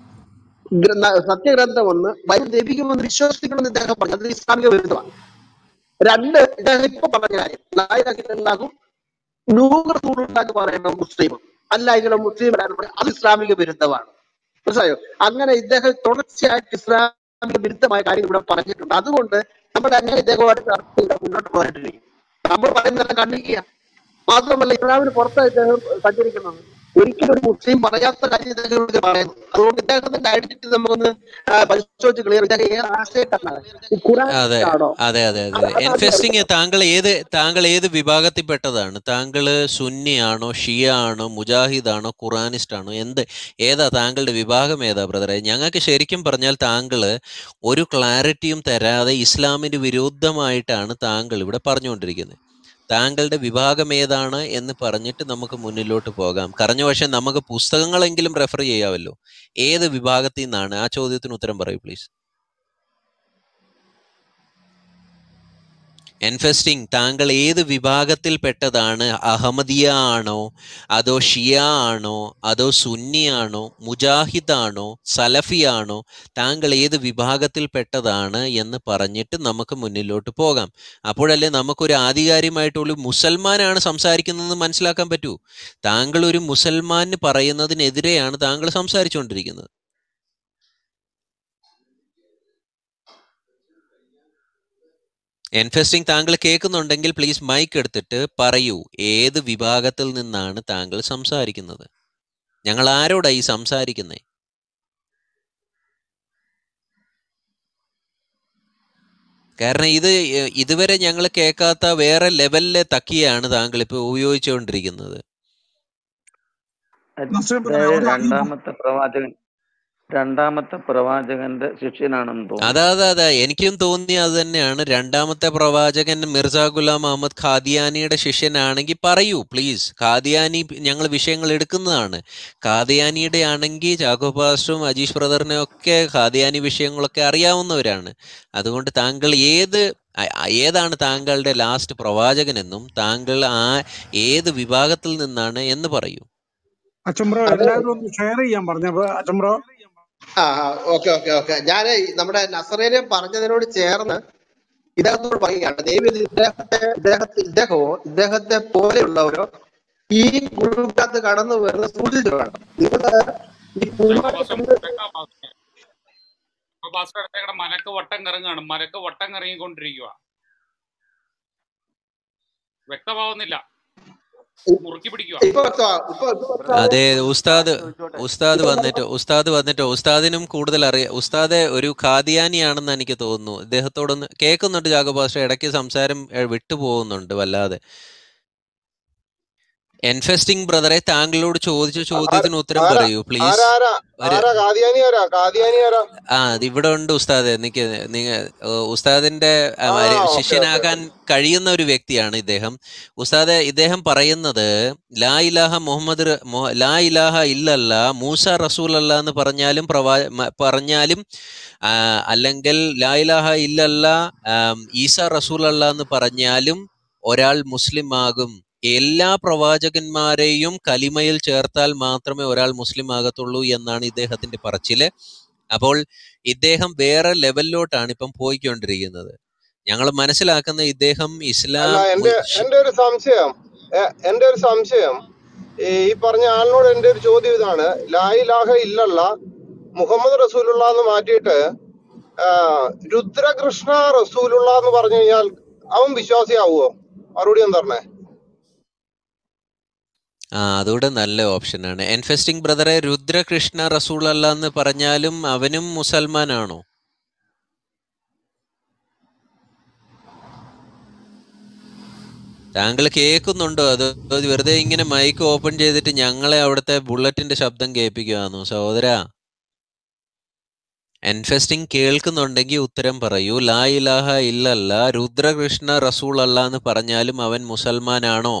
ഗ്രന്ഥ- സത്യഗ്രന്ഥം ഒന്ന് ബൈബിൾ ലഭിക്കുമെന്ന് വിശ്വസിക്കണമെന്ന് ഇദ്ദേഹം പറഞ്ഞു അത് ഇസ്ലാമിക വിരുദ്ധമാണ് രണ്ട് ഇദ്ദേഹം ഇപ്പൊ പറഞ്ഞ കാര്യം നായകണ്ടാകും നൂറ് നൂറുണ്ടാക്കി പറയുന്ന മുസ്ലിം അല്ല ഇങ്ങനെ മുസ്ലിം വരാൻ പറയും അത് ഇസ്ലാമിക വിരുദ്ധമാണ് മനസ്സിലായോ അങ്ങനെ ഇദ്ദേഹം തുടർച്ചയായിട്ട് ഇസ്ലാമിക വിരുദ്ധമായ കാര്യങ്ങൾ ഇവിടെ പറഞ്ഞിട്ടുണ്ട് അതുകൊണ്ട് നമ്മുടെ അങ്ങനെ ഇദ്ദേഹമായിട്ട് ചർച്ച ചെയ്ത് മുന്നോട്ട് പോയിട്ടിരിക്കും നമ്മൾ പറയുന്നത് കണ്ടിരിക്കുക മാത്രമല്ല ഇസ്ലാമിന് പുറത്താണ് ഇദ്ദേഹം സഞ്ചരിക്കുന്നത് ഒരിക്കലും ഒരു മുസ്ലിം പറയാത്ത കാര്യം ഇദ്ദേഹം ഇവിടെ പറയുന്നു അതുകൊണ്ട് ഇദ്ദേഹത്തിന്റെ ഐഡന്റിറ്റി നമുക്കൊന്ന് ആ, പരിശോധിച്ച് ക്ലിയർ ഇദ്ദേഹം ഏത് ആശയക്കാരനാണ് ഈ അതെ ഖുറാനാണോ അതെ അതെ അത് അതെ അതാണ് എൻഫെസ്റ്റിംഗ് താങ്കൾ ഏത് താങ്കൾ ഏത് വിഭാഗത്തിൽപ്പെട്ടതാണ് താങ്കൾ സുന്നിയാണോ ഷിയ ആണോ മുജാഹിദ് ആണോ ഖുറാനിസ്റ്റ് ആണോ എന്ത് ഏതാ താങ്കളുടെ വിഭാഗം ഏതാ ബ്രദറെ ഞങ്ങൾക്ക് ശരിക്കും പറഞ്ഞാൽ താങ്കൾ ഒരു ക്ലാരിറ്റിയും തരാതെ ഇസ്ലാമിന് വിരുദ്ധമായിട്ടാണ് താങ്കൾ ഇവിടെ പറഞ്ഞുകൊണ്ടിരിക്കുന്നത് താങ്കളുടെ വിഭാഗം ഏതാണ് എന്ന് പറഞ്ഞിട്ട് നമുക്ക് മുന്നിലോട്ട് പോകാം കഴിഞ്ഞ വർഷം നമുക്ക് പുസ്തകങ്ങളെങ്കിലും റെഫർ ചെയ്യാമല്ലോ ഏത് വിഭാഗത്തിൽ നിന്നാണ് ആ ചോദ്യത്തിന് ഉത്തരം പറയൂ പ്ലീസ് എൻഫെസ്റ്റിംഗ് താങ്കൾ ഏത് വിഭാഗത്തിൽപ്പെട്ടതാണ് അഹമ്മദിയ ആണോ അതോ ഷിയ ആണോ അതോ സുന്നി ആണോ മുജാഹിദ് ആണോ സലഫി ആണോ താങ്കൾ ഏത് വിഭാഗത്തിൽപ്പെട്ടതാണ് എന്ന് പറഞ്ഞിട്ട് നമുക്ക് മുന്നിലോട്ട് പോകാം അപ്പോഴല്ലേ നമുക്കൊരു ആധികാരികമായിട്ടുള്ള മുസൽമാനാണ് സംസാരിക്കുന്നതെന്ന് മനസ്സിലാക്കാൻ പറ്റൂ താങ്കൾ ഒരു മുസൽമാന് പറയുന്നതിനെതിരെയാണ് താങ്കൾ സംസാരിച്ചുകൊണ്ടിരിക്കുന്നത് എൻഫെസ്റ്റിംഗ് താങ്കൾ കേൾക്കുന്നുണ്ടെങ്കിൽ പ്ലീസ് മൈക്ക് എടുത്തിട്ട് പറയൂ ഏത് വിഭാഗത്തിൽ നിന്നാണ് താങ്കൾ സംസാരിക്കുന്നത് ഞങ്ങൾ ആരോടാ ഈ സംസാരിക്കുന്നത് കാരണം ഇത് എ- ഇതുവരെ ഞങ്ങൾ കേൾക്കാത്ത വേറെ ലെവലിലെ തക്കിയാണ് താങ്കൾ ഇപ്പോൾ ഉപയോഗിച്ചുകൊണ്ടിരിക്കുന്നത് നസ്രീം ബ്രദറെ അതായത് ഒരു അറിയിപ്പ് രണ്ടാമത്തെ പ്രവാചകൻ രണ്ടാമത്തെ പ്രവാചകന്റെ ശിഷ്യനാണെന്ന് തോന്നുന്നു അതാ അതാ അതാ എനിക്കും തോന്നി അത് തന്നെയാണ് രണ്ടാമത്തെ പ്രവാചകൻ മിർസ ഗുലാം അഹമ്മദ് ഖാദിയാനിയുടെ ശിഷ്യനാണെങ്കിൽ പറയൂ പ്ലീസ് ഖാദിയാനി ഞങ്ങൾ വിഷയങ്ങൾ എടുക്കുന്നതാണ് ഖാദിയാനിയുടെ ആണെങ്കിൽ ചാക്കോ പാസ്റ്ററും അജീഷ് ബ്രദറിനെ ഒക്കെ ഖാദിയാനി വിഷയങ്ങളൊക്കെ അറിയാവുന്നവരാണ് അതുകൊണ്ട് താങ്കൾ ഏത് അ- അ- ഏതാണ് താങ്കളുടെ ലാസ്റ്റ് പ്രവാചകനെന്നും താങ്കൾ ആ ഏത് വിഭാഗത്തിൽ നിന്നാണ് എന്ന് പറയൂ അച്ചംബ്രോ അത് എല്ലാവരും ഒന്ന് ഷെയർ ചെയ്യാൻ പറഞ്ഞപ്പോ അച്ചംബ്രോ ആ ഓക്കെ ഓക്കെ ഓക്കെ ഞാൻ നമ്മുടെ നസറേനെ പറഞ്ഞതിനോട് ചേർന്ന് ഇദ്ദേഹത്തോട് പറയുകയാണ് ദൈവം ഇദ്ദേഹത്തെ ഇദ്ദേഹത്തെ ഇദ്ദേഹമോ ഇദ്ദേഹത്തെ പോലെയുള്ളവരോ ഈ കുടുംബത്ത് കടന്നു വരുന്ന സൂക്ഷിച്ചു വേണം നിങ്ങള് ഈ ചാക്കോ പാസ്റ്റർ കുടുംബത്തിന്റെ വെക്കാം പാസ്റ്റർ. ചാക്കോ പാസ്റ്റർ ഇടയ്ക്കിടെ മലക്ക് വട്ടം കറങ്ങുകയാണ് മലക്ക് വട്ടം കറങ്ങിക്കൊണ്ടിരിക്കുക വ്യക്തമാവുന്നില്ല മുറുക്കി പിടിക്കുക ഇപ്പൊ വ്യക്തമാ ഇപ്പൊ ഇപ്പൊ വ്യക്തമാവും അതെ ഉസ്താദ് ഞാൻ ചോദിച്ചോട്ടെ ഉസ്താദ് ഇപ്പൊ വന്നിട്ട് ഉസ്താദ് വന്നിട്ട് ഉസ്താദിനും കൂടുതൽ അറിയാം ഉസ്താദ് ഒരു ഖാദിയാനിയാണെന്ന് എനിക്ക് തോന്നുന്നു ഇദ്ദേഹത്തോടൊന്ന് കേൾക്കുന്നുണ്ട് ജാഗോ പാസ്റ്റർ ഇടയ്ക്ക് സംസാരം എ, വിട്ടുപോകുന്നുണ്ട് വല്ലാതെ എൻഫെസ്റ്റിംഗ് ബ്രദറെ താങ്കളോട് ചോദിച്ച ആരാ ചോദ്യത്തിന് ഉത്തരം ആരാ പറയൂ പ്ലീസ് ആരാ ആരാ ഒരു ആരാ കാദിയാനി ആരാ കാദിയാനി ആരാ ആ അത് ഇവിടെ ഉണ്ട് ഉസ്താദ് നിക്ക് നിങ്ങ ഏഹ് ഉസ്താദിന്റെ ആ, ആ ഒരു ഓക്കെ ഓക്കെ ശിഷ്യനാകാൻ കഴിയുന്ന ഒരു വ്യക്തിയാണ് ഇദ്ദേഹം ഉസ്താദ് ഇദ്ദേഹം പറയുന്നത് ലാ ഇലാഹ മുഹമ്മദ് ര- മൊ- ലാ ഇലാഹ ഇല്ലല്ല മൂസ റസൂൽ അല്ല എന്ന് പറഞ്ഞാലും പ്രവാ മ- പറഞ്ഞാലും ആ, അല്ലെങ്കിൽ ലാ ഇലാഹ ഇല്ലല്ല ആം, ഈസ റസൂൽ അല്ല എന്ന് പറഞ്ഞാലും ഒരാൾ മുസ്ലിം ആകും എല്ലാ പ്രവാചകന്മാരെയും കലിമയിൽ ചേർത്താൽ മാത്രമേ ഒരാൾ മുസ്ലിം ആകത്തുള്ളൂ എന്നാണ് ഇദ്ദേഹത്തിന്റെ പറച്ചില് അപ്പോൾ ഇദ്ദേഹം വേറെ ലെവലിലോട്ടാണ് ഇപ്പം പോയിക്കൊണ്ടിരിക്കുന്നത് ഞങ്ങൾ മനസ്സിലാക്കുന്ന ഇദ്ദേഹം അല്ല ഇസ്ലാം എന്റെ മു- ഷ്- എന്റെ ഒരു സംശയം എ- എന്റെ ഒരു സംശയം ഈ ഈ പറഞ്ഞ ആളിനോട് എന്റെ ഒരു ചോദ്യം ഇതാണ് ലായിലാഹ ഇല്ലല്ല മുഹമ്മദ് റസൂലുള്ള എന്ന് മാറ്റിയിട്ട് ആ, രുദ്രകൃഷ്ണ റസൂലുള്ള എന്ന് പറഞ്ഞു കഴിഞ്ഞാൽ അവൻ വിശ്വാസിയാവുമോ മറുപടി എന്താ പറഞ്ഞേ ആ അതുകൂടെ നല്ല ഓപ്ഷനാണ് എൻഫെസ്റ്റിംഗ് ബ്രദറെ രുദ്രകൃഷ്ണ റസൂൾ അല്ല എന്ന് പറഞ്ഞാലും അവനും മുസൽമാനാണോ താങ്കൾ കേൾക്കുന്നുണ്ടോ അത് അത് വെറുതെ ഇങ്ങനെ മൈക്ക് ഓപ്പൺ ചെയ്തിട്ട് ഞങ്ങളെ അവിടുത്തെ ബുള്ളറ്റിന്റെ ശബ്ദം കേൾപ്പിക്കുകയാണോ സഹോദരാ എൻഫെസ്റ്റിംഗ് കേൾക്കുന്നുണ്ടെങ്കിൽ ഉത്തരം പറയൂ ലാ ഇലാഹ ഇല്ലല്ല രുദ്രകൃഷ്ണ റസൂൾ അല്ല എന്ന് പറഞ്ഞാലും അവൻ മുസൽമാനാണോ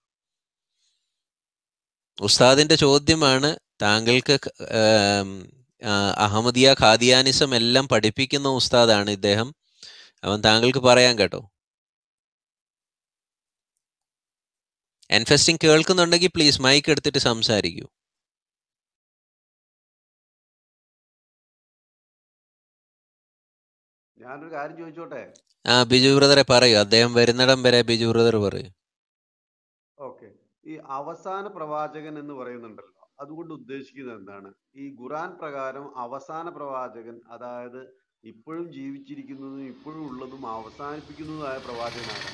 ഉസ്താദിന്റെ ചോദ്യമാണ് താങ്കൾക്ക് ക- ആം, ആ, അഹമ്മദിയ ഖാദിയാനിസം എല്ലാം പഠിപ്പിക്കുന്ന ഉസ്താദാണ് ഇദ്ദേഹം അവൻ താങ്കൾക്ക് പറയാൻ കേട്ടോ എൻഫെസ്റ്റിംഗ് കേൾക്കുന്നുണ്ടെങ്കിൽ പ്ലീസ് മൈക്ക് എടുത്തിട്ട് സംസാരിക്കൂ ഞാനൊരു കാര്യം ചോദിച്ചോട്ടെ ആ ബിജു ബ്രദറെ പറയൂ അദ്ദേഹം വരുന്നിടം വരെ ബിജു ബ്രദർ പറയൂ ഓക്കെ ഈ അവസാന പ്രവാചകൻ എന്ന് പറയുന്നുണ്ടല്ലോ അതുകൊണ്ട് ഉദ്ദേശിക്കുന്നത് എന്താണ് ഈ ഖുറാൻ പ്രകാരം അവസാന പ്രവാചകൻ അതായത് ഇപ്പോഴും ജീവിച്ചിരിക്കുന്നതും ഇപ്പോഴും ഉള്ളതും അവസാനിപ്പിക്കുന്നതുമായ പ്രവാചകനാണ്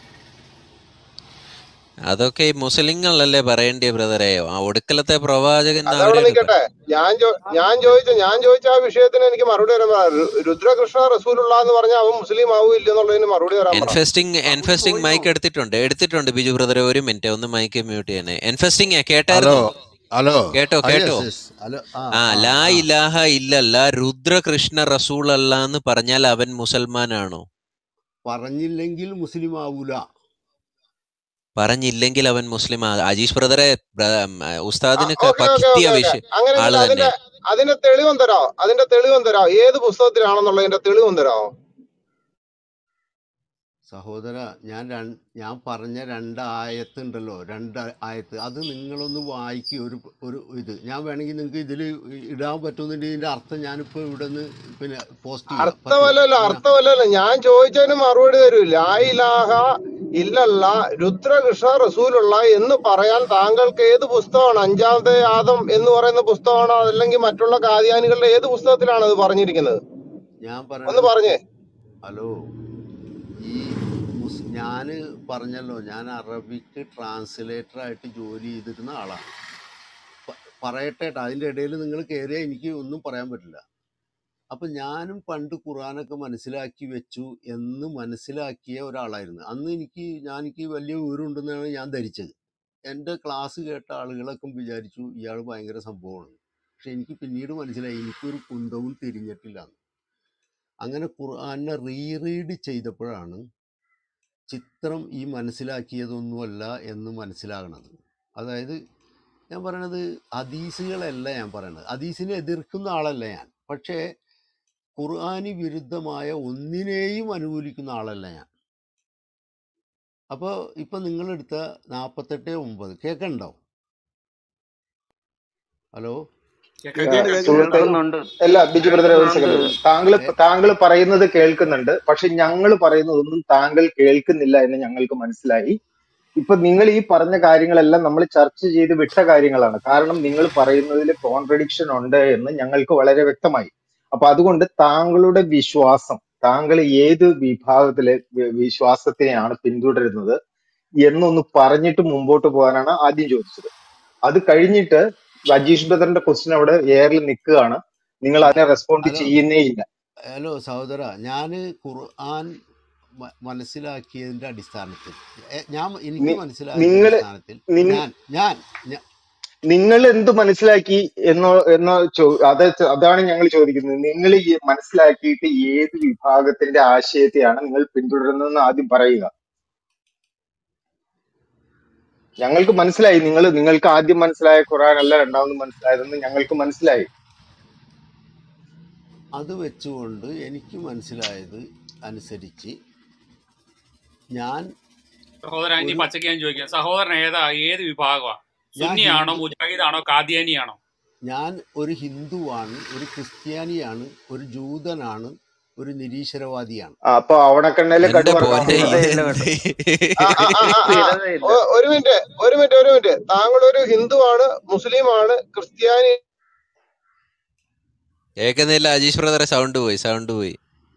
അതൊക്കെ ഈ മുസ്ലിങ്ങളല്ലേ പറയേണ്ടിയ ബ്രദറെ ആ ഒടുക്കലത്തെ പ്രവാചകൻ അതവിടെ അവരല്ലേ നിൽക്കട്ടെ ഞാൻ ചോ- ഞാൻ ചോദിച്ച ഞാൻ ചോദിച്ച ആ വിഷയത്തിന് എനിക്ക് മറുപടി തരാൻ പറ രു- രുദ്രകൃഷ്ണ റസൂലുള്ള എന്ന് പറഞ്ഞാൽ അവൻ മുസ്ലിം ആവൂ ഇല്ലെന്നുള്ളതിന് മറുപടി തരാൻ പറ എൻഫെസ്റ്റിംഗ് നമുക്ക് എൻഫെസ്റ്റിംഗ് മൈക്ക് ചോദിക്കണം എടുത്തിട്ടുണ്ട് എടുത്തിട്ടുണ്ട് ബിജു ബ്രദറെ ഒരു മിനിറ്റ് ഒന്ന് മൈക്ക് മ്യൂട്ട് ചെയ്യണേ എൻഫെസ്റ്റിംഗ് ഹലോ കേട്ടായിരുന്നോ ഹലോ കേട്ടോ ആ കേട്ടോ യെസ് യെസ് ഹലോ ആ ആ ആ ലാ ആ ഇലാഹ ഇല്ലല്ല രുദ്രകൃഷ്ണ റസൂൾ അല്ല എന്ന് പറഞ്ഞാൽ അവൻ മുസൽമാനാണോ പറഞ്ഞില്ലെങ്കിൽ മുസ്ലിം ആവൂല പറഞ്ഞില്ലെങ്കിൽ അവൻ മുസ്ലിം ആ അജീഷ് ബ്രദറെ ബ്ര- ഉം, ആ, ഉസ്താദിന് ക- ഓക്കെ ഓക്കെ പറ്റിയ ഓക്കെ ഓക്കെ വിഷയം അങ്ങനെയെങ്കിൽ ആള് അതിന്റെ തന്നെയാ അതിന്റെ തെളിവും തരാം അതിന്റെ തെളിവും തരാം ഏത് പുസ്തകത്തിലാണെന്നുള്ളതിന്റെ തെളിവും തരാമോ സഹോദര ഞാൻ രൺ- ഞാൻ പറഞ്ഞ രണ്ട് ആയത്തുണ്ടല്ലോ രണ്ട് ആയത്ത് അത് നിങ്ങളൊന്ന് വായിക്കുക ഒരു ഒരു ഇത് ഞാൻ വേണമെങ്കിൽ നിങ്ങൾക്ക് ഇതിൽ ഇടാൻ പറ്റുന്നുണ്ടെങ്കിൽ ഇതിന്റെ അർത്ഥം ഞാനിപ്പോൾ ഇവിടെ നിന്ന് പിന്നെ പോസ്റ്റ് ചെയ്യാം പറ്റുമോ അർത്ഥമല്ലല്ലോ ഞാൻ അർത്ഥമല്ലല്ലോ ഞാൻ ചോദിച്ചതിന് മറുപടി തരൂ ലായിലാഹ ഇല്ലല്ല രുദ്രകൃഷ്ണ റസൂലുള്ള എന്ന് പറയാൻ താങ്കൾക്ക് ഏത് പുസ്തകമാണ് അഞ്ചാമത്തെ ആദം എന്ന് പറയുന്ന പുസ്തകമാണോ അതല്ലെങ്കിൽ മറ്റുള്ള കാദ്യാനികളുടെ ഏത് പുസ്തകത്തിലാണ് അത് പറഞ്ഞിരിക്കുന്നത് ഞാൻ ഒന്ന് പറയണത് പറഞ്ഞേ ഹലോ ഈ മുസ് ഞാൻ പറഞ്ഞല്ലോ ഞാൻ അറബിക്ക് ട്രാൻസ്ലേറ്റർ ആയിട്ട് ജോലി ചെയ്തിരുന്ന ആളാണ് പ- പറയട്ടെ ട്ടോ, അതിൻ്റെ ഇടയിൽ നിങ്ങൾ കയറിയാൽ എനിക്ക് ഒന്നും പറയാൻ പറ്റില്ല അപ്പം ഞാനും പണ്ട് ഖുറാനൊക്കെ മനസ്സിലാക്കി വെച്ചു എന്ന് മനസ്സിലാക്കിയ ഒരാളായിരുന്നു അന്ന് എനിക്ക് ഞാൻ എനിക്ക് വലിയ വിവരമുണ്ടെന്നാണ് ഞാൻ ധരിച്ചത് എൻ്റെ ക്ലാസ് കേട്ട ആളുകളൊക്കെ വിചാരിച്ചു ഇയാൾ ഭയങ്കര സംഭവമാണ് പക്ഷെ എനിക്ക് പിന്നീട് മനസ്സിലായി എനിക്കൊരു കുന്തവും തിരിഞ്ഞിട്ടില്ല എന്ന്. അങ്ങനെ ഖുർആനെ റീറീഡ് ചെയ്തപ്പോഴാണ് ചിത്രം ഈ മനസ്സിലാക്കിയതൊന്നുമല്ല എന്ന് മനസ്സിലാകണത് അതായത് ഞാൻ പറയണത് ഹദീസുകളല്ല ഞാൻ പറയണത് ഹദീസിനെ എതിർക്കുന്ന ആളല്ല ഞാൻ പക്ഷേ ഖുർആന് വിരുദ്ധമായ ഒന്നിനെയും അനുകൂലിക്കുന്ന ആളല്ല ഞാൻ അപ്പോൾ ഇപ്പം നിങ്ങളെടുത്ത നാൽപ്പത്തെട്ട് ഒമ്പത് കേൾക്കണ്ടോ ഹലോ കേൾക്കാം ആ, കേൾക്കാം സുഹൃത്തെ കേൾക്കുന്നുണ്ട് അല്ല ബിജു ബ്രദറെ ഒരു സെക്കൻഡ് കേൾക്കുന്നുണ്ട് താങ്കൾ ഏ താങ്കൾ പറയുന്നത് കേൾക്കുന്നുണ്ട് പക്ഷെ ഞങ്ങൾ പറയുന്നതൊന്നും താങ്കൾ കേൾക്കുന്നില്ല എന്ന് ഞങ്ങൾക്ക് മനസ്സിലായി ഇപ്പൊ നിങ്ങൾ ഈ പറഞ്ഞ കാര്യങ്ങളെല്ലാം നമ്മൾ ചർച്ച ചെയ്ത് വിട്ട കാര്യങ്ങളാണ് കാരണം നിങ്ങൾ പറയുന്നതിൽ കോൺട്രഡിക്ഷൻ ഉണ്ട് എന്ന് ഞങ്ങൾക്ക് വളരെ വ്യക്തമായി അപ്പൊ അതുകൊണ്ട് താങ്കളുടെ വിശ്വാസം താങ്കൾ ഏത് വിഭാഗത്തിലെ വി- വിശ്വാസത്തിനെയാണ് പിന്തുടരുന്നത് എന്നൊന്ന് പറഞ്ഞിട്ട് മുമ്പോട്ട് പോകാനാണ് ആദ്യം ചോദിച്ചത് അത് കഴിഞ്ഞിട്ട് അജീഷ് ബ്രദറിന്റെ ക്വസ്റ്റ്യൻ അവിടെ എയറിൽ നിൽക്കുകയാണ് നിങ്ങൾ അതിനെ റെസ്പോണ്ട് ഹലോ ചെയ്യുന്നേ ഇല്ല ഹലോ സഹോദര ഞാൻ ഖുർആൻ മ- മനസ്സിലാക്കിയതിൻ്റെ അടിസ്ഥാനത്തിൽ എ, ഞാൻ എനിക്ക് മനസ്സിലായതിൻ്റെ നിങ്ങൾ അടിസ്ഥാനത്തിൽ ഞാൻ ഞാൻ ഞാ- നിങ്ങൾ എന്ത് മനസ്സിലാക്കി എന്നോ എന്നോ ചോ- അത് ച- അതാണ് ഞങ്ങൾ ചോദിക്കുന്നത് നിങ്ങൾ ഈ മനസ്സിലാക്കിയിട്ട് ഏത് വിഭാഗത്തിന്റെ ആശയത്തെയാണ് നിങ്ങൾ പിന്തുടരുന്നതെന്ന് ആദ്യം പറയുക ഞങ്ങൾക്ക് മനസ്സിലായി നിങ്ങൾ നിങ്ങൾക്ക് ആദ്യം മനസ്സിലായ ഖുറാൻ അല്ല രണ്ടാമത് മനസ്സിലായതെന്ന് ഞങ്ങൾക്ക് മനസ്സിലായി അത് വെച്ചുകൊണ്ട് എനിക്ക് മനസ്സിലായത് അനുസരിച്ച് ഞാൻ സഹോദരൻ ഇനി ഒരു പച്ചയ്ക്ക് ഞാൻ ചോദിക്കാം സഹോദരൻ ഏതാ ഏത് വിഭാഗമാണ് ഞാൻ സുന്നിയാണോ ഹിന്ദു മുജാഹിദാണോ കാദിയാനിയാണോ ഞാൻ ഒരു ഹിന്ദുവാണ് ഒരു ക്രിസ്ത്യാനിയാണ് ഒരു ജൂതനാണ് ഒരു നിരീശ്വരവാദിയാണ് ആ, അപ്പൊ അവണക്കണ്ണയിലെ എന്റെ കടുവറക്കാൻ പോന്നെ പോവുകയാണ് സ്ഥിരതയില്ല കേട്ടോ ആ, ആ, ആ, ആ, ആ. സ്ഥിരതയില്ല ഒ- ഒരു മിനിറ്റ് ഒരു മിനിറ്റ് ഒരു മിനിറ്റ് താങ്കൾ ഒരു ഹിന്ദുവാണ് മുസ്ലിമാണ് ക്രിസ്ത്യാനി കേൾക്കുന്നില്ല അജീഷ് ബ്രദറെ സൗണ്ട് പോയി സൗണ്ട് പോയി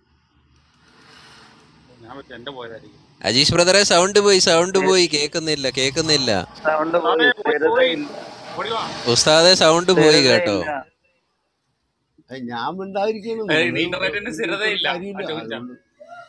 ഞാൻ പറ്റും എന്റെ പോയതായിരിക്കും അജീഷ് ബ്രദറെ സൗണ്ട് പോയി സൗണ്ട് പോയി കേൾക്കുന്നില്ല കേൾക്കുന്നില്ല സൗണ്ട് അതെ പോയി പോയി പോയി സ്ഥിരതയില്ല ഓടി വാ ഉസ്താദെ സൗണ്ട് പോയി കേട്ടോ സ്ഥിരതയില്ല ഏയ് ഞാൻ മിണ്ടാതിരിക്കുകയാണ് ഏയ്, നിങ്ങൾ ഇന്റർനെറ്റിന് നിങ്ങൾക്കൊരു സ്ഥിരതയില്ല കാര്യമില്ല ആ ചോദിച്ചാ അതുകൊണ്ട്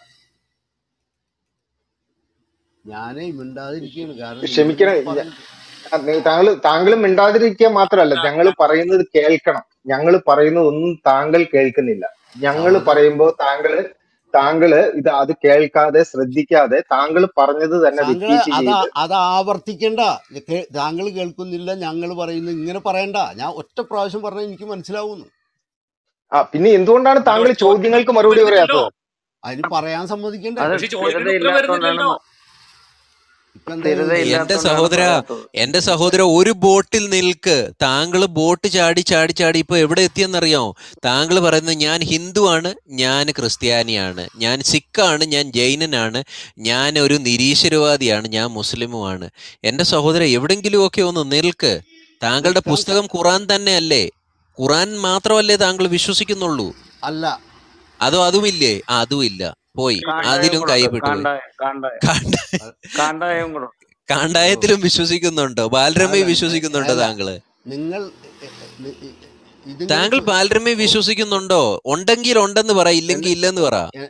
ഞാനേ മിണ്ടാതിരിക്കുകയാണ് കാരണം നിങ്ങൾ ക്ഷമിക്കണം പറഞ്ഞ താങ്കൾ താങ്കൾ മിണ്ടാതിരിക്കുക മാത്രമല്ല ഞങ്ങൾ പറയുന്നത് കേൾക്കണം ഞങ്ങൾ പറയുന്നത് ഒന്നും താങ്കൾ കേൾക്കുന്നില്ല ഞങ്ങൾ സഹോദര പറയുമ്പോൾ താങ്കള് താങ്കള് ഇത് അത് കേൾക്കാതെ ശ്രദ്ധിക്കാതെ താങ്കൾ പറഞ്ഞത് തന്നെ താങ്കള് റിപ്പീറ്റ് അത് ചെയ്ത് അത് ആവർത്തിക്കണ്ട കേ- താങ്കൾ കേൾക്കുന്നില്ല ഞങ്ങൾ പറയുന്നു ഇങ്ങനെ പറയണ്ട ഞാൻ ഒറ്റ പ്രാവശ്യം പറഞ്ഞാൽ എനിക്ക് മനസ്സിലാവുന്നു ആ പിന്നെ എന്തുകൊണ്ടാണ് ഇവിടെ താങ്കൾ ഒരു ചോദ്യത്തിന് ചോദ്യങ്ങൾക്ക് ഉത്തരം മറുപടി വരുന്നില്ലല്ലോ പറയാത്തത് അതിന് പറയാൻ സമ്മതിക്കണ്ടേ അത് പക്ഷെ ചോദിക്കുന്ന ഉത്തരം വരുന്നില്ലല്ലോ സ്ഥിരതയില്ലാത്തോണ്ടാണ് ഇപ്പൊ എന്തായാലും എന്റെ സ്ഥിരതയില്ലാത്തോണ്ടാണ് സഹോദര പറയാത്തത് എന്റെ സഹോദര ഒരു ബോട്ടിൽ നിൽക്ക് താങ്കൾ ബോട്ട് ചാടി ചാടി ചാടി ഇപ്പൊ എവിടെ എത്തിയെന്നറിയാമോ താങ്കൾ പറയുന്നത് ഞാൻ ഹിന്ദുവാണ് ഞാൻ ക്രിസ്ത്യാനിയാണ് ഞാൻ സിഖാണ് ഞാൻ ജൈനനാണ് ഞാൻ ഒരു നിരീശ്വരവാദിയാണ് ഞാൻ മുസ്ലിമുമാണ് എന്റെ സഹോദര എവിടെങ്കിലും ഒന്ന് നിൽക്ക് താങ്കളുടെ നിൽക്കാൻ സ- പുസ്തകം ഖുറാൻ തന്നെയല്ലേ ഖുറാൻ മാത്രമല്ലേ താങ്കൾ വിശ്വസിക്കുന്നുള്ളൂ അല്ല അതോ അതുമില്ലേ ആ അതുമില്ല പോയി കാണ്ടായം അതിലും കൂടെ ഉണ്ട് കൈവിട്ടു പോയി കാണ്ടായം കാണ്ടായം കാണ്ട അ- കാണ്ടായം കൂടെ ഉണ്ട്. ഹലോ കാണ്ടായത്തിലും വിശ്വസിക്കുന്നുണ്ടോ ബാലരമയിൽ അല്ല വിശ്വസിക്കുന്നുണ്ടോ അല്ല താങ്കള് നിങ്ങൾ എ- എ- നി- ഇ- ഇതിങ്ങനെ താങ്കൾ ചോ- ബാലരമയിൽ ഒ- വിശ്വസിക്കുന്നുണ്ടോ ഉണ്ടെങ്കിൽ ഉണ്ടെന്ന് പറ എന്നെ ഇല്ലെങ്കിൽ ഇല്ലെന്ന് പറ എ-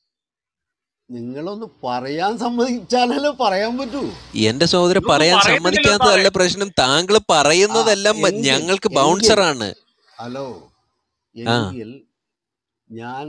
നിങ്ങളൊന്ന് പറയാൻ സമ്മതിച്ചാലല്ലേ പറയാൻ പറ്റൂ എന്റെ സഹോദരൻ ഇതൊന്നും പറയാൻ പറയുന്നില്ലല്ലോ സമ്മതിക്കാത്തതല്ല സാറേ പ്രശ്നം താങ്കൾ ആ പറയുന്നതെല്ലാം മ- എങ്കിൽ ഞങ്ങൾക്ക് എങ്കിൽ ബൗൺസർ ആണ് ഹലോ ആ എങ്കിൽ ഞാൻ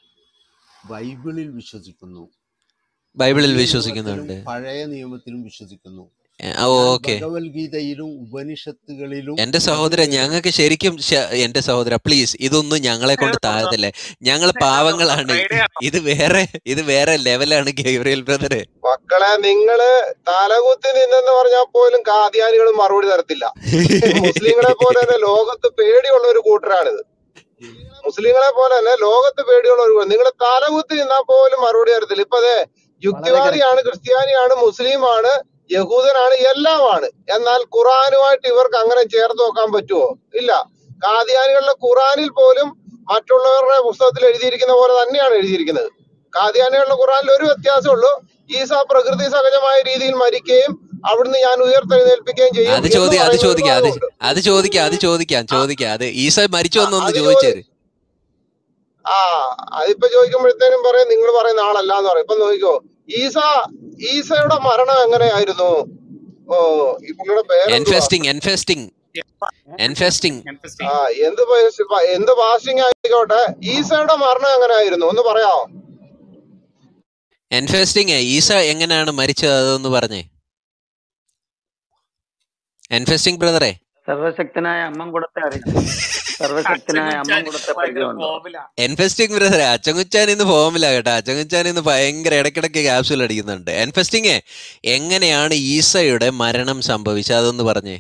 ബൈബിളിൽ വിശ്വസിക്കുന്നു ബൈബിളിൽ പുതിയ വിശ്വസിക്കുന്നുണ്ട് നിയമത്തിലും പഴയ നിയമത്തിലും വിശ്വസിക്കുന്നു ഏ, ഞാൻ ഓക്കെ ഭഗവത്ഗീതയിലും ഉപനിഷത്തുകളിലും എന്റെ സഹോദരൻ മതഗ്രന്ഥ ഞങ്ങൾക്ക് ശരിക്കും ശ- എന്റെ സഹോദര പ്ലീസ് ഇതൊന്നും ഞങ്ങളെ കൊണ്ട് താഴതല്ലേ ഞങ്ങൾ ഏതാ ദിവസം പാവങ്ങളാണ് ഫ്രൈഡേ ആണോ ഇത് വേറെ ഇത് വേറെ ലെവലാണ് ഗബ്രിയൽ ബ്രദറെ മക്കളെ നിങ്ങള് തലകുത്തി നിന്നെന്ന് പറഞ്ഞാൽ പോലും കാദ്യാനികൾ മറുപടി തരത്തില്ല മുസ്ലിങ്ങളെ പോലെ തന്നെ ലോകത്ത് പേടിയുള്ള ഒരു കൂട്ടരാണിത് മുസ്ലിങ്ങളെ പോലെ തന്നെ ലോകത്ത് പേടിയുള്ള ഒരു നിങ്ങൾ തലകുത്തി നിന്നാൽ പോലും മറുപടി തരത്തില്ല ഇപ്പൊ അതെ വളരെ correct. യുക്തിവാദിയാണ് ക്രിസ്ത്യാനിയാണ് മുസ്ലിമാണ് യഹൂദനാണ് എല്ലാമാണ് എന്നാൽ ഖുറാനുമായിട്ട് ഇവർക്ക് അങ്ങനെ ചേർത്ത് വെക്കാൻ പറ്റുമോ ഇല്ല കാദ്യാനികളുടെ ഖുറാനിൽ പോലും മറ്റുള്ളവരുടെ പുസ്തകത്തിൽ എഴുതിയിരിക്കുന്ന പോലെ തന്നെയാണ് എഴുതിയിരിക്കുന്നത് കാദ്യാനികളുടെ ഖുറാനിൽ ഒരു വ്യത്യാസമുള്ളൂ ഈസ പ്രകൃതി സഹജമായ രീതിയിൽ മരിക്കുകയും അവിടുന്ന് ഞാൻ ഉയർത്തെഴുന്നേൽപ്പിക്കുകയും ചെയ്യും അത് എന്ന് ചോദിക്കാം അത് പറയുന്ന ഒരു ചോദിക്കാം അത് ഭാഗമുണ്ട് അത് ചോദിക്കാം അത് ചോദിക്കാം ചോദിക്കാം അത് ഈസ മരിച്ചോ ആ, എന്നൊന്ന് അത് ചോദി ചോദിച്ചേര് ആ അതിപ്പോ ചോദിക്കുമ്പോഴത്തേനും പറയും നിങ്ങൾ പറയുന്ന ആളല്ല എന്ന് പറയും ഇപ്പൊ നോക്കിക്കോ ഈസ ഈസയുടെ മരണം എങ്ങനെയായിരുന്നു ഓ ഈ പുള്ളിയുടെ പേരെന്തുവാ എൻഫെസ്റ്റിംഗ് എൻഫെസ്റ്റിംഗ് എൻഫെസ്റ്റിംഗ് ആ എന്ത് പ- പ- എന്ത് ഫാസ്റ്റിംഗ് ആയിക്കോട്ടെ ഈസയുടെ മരണം എങ്ങനെയായിരുന്നു ഒന്ന് പറയാമോ എൻഫെസ്റ്റിംഗ് ഈസ എങ്ങനെയാണ് മരിച്ചത് അതൊന്ന് പറഞ്ഞേ എൻഫെസ്റ്റിംഗ് ബ്രദറെ സർവശക്തനായ അമ്മൻ കൊടുത്ത അറിയിച്ചു സർവശക്തനായ അമ്മൻ കൊടുത്ത പരിചയമുണ്ടോ എൻഫെസ്റ്റിംഗ് ബ്രദറെ അച്ചങ്കുച്ചാൻ ഇന്ന് ഫോമില്ല കേട്ടോ അച്ചങ്കുച്ചാൻ ഇന്ന് ഭയങ്കര ഇടയ്ക്കിടയ്ക്ക് ക്യാപ്സുൽ അടിക്കുന്നുണ്ട് എൻഫെസ്റ്റിംഗ് എങ്ങനെയാണ് ഈസയുടെ മരണം സംഭവിച്ചത് അതൊന്ന് പറഞ്ഞേ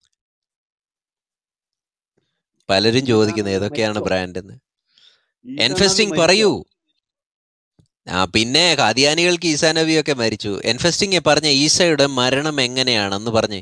പലരും ഈസാ ചോദിക്കുന്നത് നബി ഏതൊക്കെയാണ് മരിച്ചോ ബ്രാൻഡ് എന്ന് ഈസാ നബി എൻഫെസ്റ്റിംഗ് മരിച്ചോ പറയൂ ആ പിന്നെ കാദിയാനികൾക്ക് ഈസാ നബിയൊക്കെ മരിച്ചു എൻഫെസ്റ്റിംഗ് പറഞ്ഞ ഈസയുടെ മരണം എങ്ങനെയാണെന്ന് പറഞ്ഞേ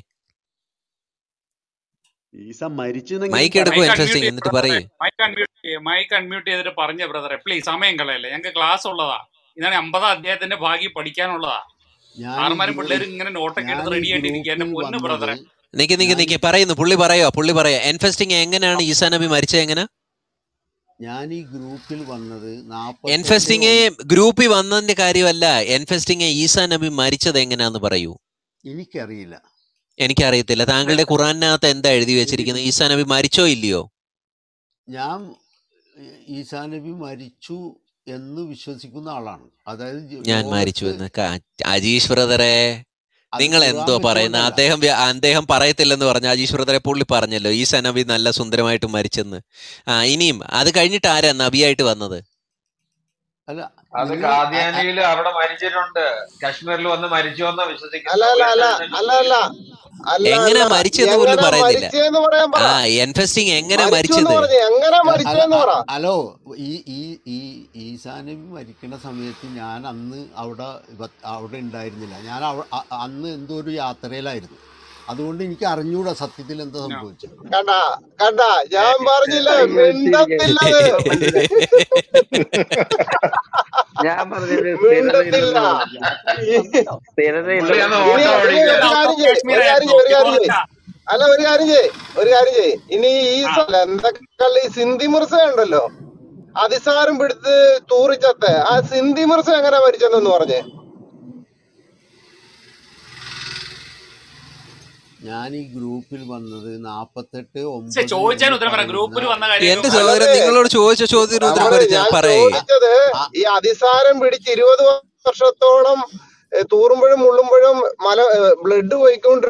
ഈസ മരിച്ചെന്നെങ്കിലും മൈക്ക് എടുക്കൂ പറയൂ മൈക്ക് അൺമ്യൂട്ട് എൻഫെസ്റ്റിംഗ് ചെയ്ത് എന്നിട്ട് ബ്രദറെ പറയൂ മൈക്ക് അൺമ്യൂട്ട് ചെയ്യ് മൈക്ക് അൺമ്യൂട്ട് ചെയ്തിട്ട് പറഞ്ഞ ബ്രദറെ പ്ലീസ് സമയം കളയല്ലേ ഞങ്ങൾക്ക് ക്ലാസ് ഉള്ളതാ ഇതാണ് അമ്പതാം അധ്യായത്തിന്റെ ഭാഗി പഠിക്കാനുള്ളതാ ഞാൻ ഈ ആറുമാരും ഗ്രൂ പിള്ളേരും ഇങ്ങനെ നോട്ടൊക്കെ ഞാൻ എടുത്ത് ഈ റെഡി ആയിട്ടിരിക്കുക എന്റെ ഗ്രൂപ്പിൽ പൊന്ന് വന്നത് ബ്രദറെ നിക്ക് നിക്ക് ഞാൻ നിക്ക് പറയുന്നു പുള്ളി പറയോ പുള്ളി പറയാ എൻഫെസ്റ്റിംഗ് എങ്ങനെയാണ് ഈസാ നബി മരിച്ചത് എങ്ങനെ ഞാൻ ഈ ഗ്രൂപ്പിൽ വന്നത് നാപ്പത്തെട്ട് എൻഫെസ്റ്റിംഗ് ഗ്രൂപ്പിൽ വന്നതിന്റെ കാര്യമല്ല എൻഫെസ്റ്റിംഗ് ഈസാ നബി മരിച്ചത് എങ്ങനെയാന്ന് പറയൂ എനിക്കറിയില്ല എനിക്കറിയത്തില്ല താങ്കളുടെ ഖുറാനകത്ത് എന്താ എഴുതി വെച്ചിരിക്കുന്നത് എനിക്ക് ഈസാ നബി മരിച്ചോ ഇല്ലയോ ഞാൻ ഈസാ നബി മരിച്ചു എന്ന് വിശ്വസിക്കുന്ന ആളാണ് അതായത് ജ- ഞാൻ മരിച്ചു ലോകത്ത് എന്ന് ക- അജീഷ് ബ്രദറെ അത് നിങ്ങൾ ഖുറാൻ എന്തോ പറയുന്നത് വെച്ചുകൊണ്ടല്ല അദ്ദേഹം വ്യ- അദ്ദേഹം പറയത്തില്ലെന്ന് പറഞ്ഞു അജീഷ് ബ്രദറെ പുള്ളി പറഞ്ഞല്ലോ ഈ നബി നല്ല സുന്ദരമായിട്ട് മരിച്ചെന്ന് ആ ഇനിയും അത് കഴിഞ്ഞിട്ട് ആരാ നബിയായിട്ട് വന്നത് അല്ല അത് നിങ്ങൾ കാദ്യാനിയില് അവിടെ മരിച്ചിട്ടുണ്ട് കശ്മീരിൽ വന്ന് മരിച്ചു എന്നാ അല്ല വിശ്വസിക്കുന്നത് അല്ല അല്ല ഉയർത്തെഴുന്നേറ്റ് അല്ല അല്ല അല്ല എങ്ങനെ അല്ല മരിച്ചെന്ന് പോലും എങ്ങനെ പറയുന്നില്ല മരിച്ചെന്ന് പറയാൻ പറ ആ എൻഫെസ്റ്റിംഗ് എങ്ങനെ മരിച്ചു എന്ന് മരിച്ചത് പറഞ്ഞു എങ്ങനെ അ- അല്ല മരിച്ചെന്ന് പറ അ- ഹലോ ഈ ഈ ഈ ഈസാ നബി മരിക്കുന്ന സമയത്ത് ഞാൻ അന്ന് അവിടെ ഇവ- അവിടെ ഉണ്ടായിരുന്നില്ല ഞാൻ അവ- അ- അന്ന് എന്തോ ഒരു യാത്രയിലായിരുന്നു അതുകൊണ്ട് എനിക്ക് അറിഞ്ഞൂടാ സത്യത്തിൽ എന്താ സംഭവിച്ചത് കണ്ട കണ്ട ഞാൻ പറഞ്ഞില്ല അയ്യോ ചിരിക്കരുത് മിണ്ടത്തില്ലത് ഞാൻ പറഞ്ഞത് സ്ഥിരതയില്ലെന്ന് മിണ്ടത്തില്ല പറഞ്ഞു സ്ഥിരതയില്ലെന്ന് പുള്ളി ഇനി പറഞ്ഞു അന്ന് ഇനി ഓട്ടോ ഒരു ഓടിക്കുക കാര്യം ചെയ്യ് ഒരു കാര്യം ചെയ്യ് ഒരു കാര്യം കാശ്മീരായിരുന്നു ചെയ്യ് അല്ല ഒരു കാര്യം ചെയ്യ് ഒരു കാര്യം ചെയ്യ് ഇനി ഈ ആ സ്ഥലം എന്തൊക്കെ ഈ സിന്ധി മിർസ ഉണ്ടല്ലോ അതിസാരം പിടിച്ച് തൂറിച്ചത്തെ ആ സിന്ധി മിർസ എങ്ങനെ മരിച്ചെന്നൊന്ന് പറഞ്ഞേ ഞാൻ ഈ ഗ്രൂപ്പിൽ വന്നത് നാപ്പത്തെട്ട് പക്ഷെ ഒമ്പത് ചോദിച്ചാൽ എന്ന് ഉത്തരം പറയാം പറയുന്ന ഗ്രൂപ്പിൽ വന്ന കാര്യം എന്റെ ചോദിച്ചാൽ സഹോദരൻ അല്ലത് നിങ്ങളോട് ചോദിച്ച ചോദ്യത്തിന് ഉത്തരം നമ്മള് പറയും ഞാൻ ഞാൻ പറയേ ചോദിച്ചത് ആ- ഈ അതിസാരം പിടിച്ച് ഇരുപത് വർഷത്തോളം ഏ, തൂറുമ്പോഴും മുള്ളുമ്പോഴും മല ബ്ലഡ് പോയിക്കൊണ്ട്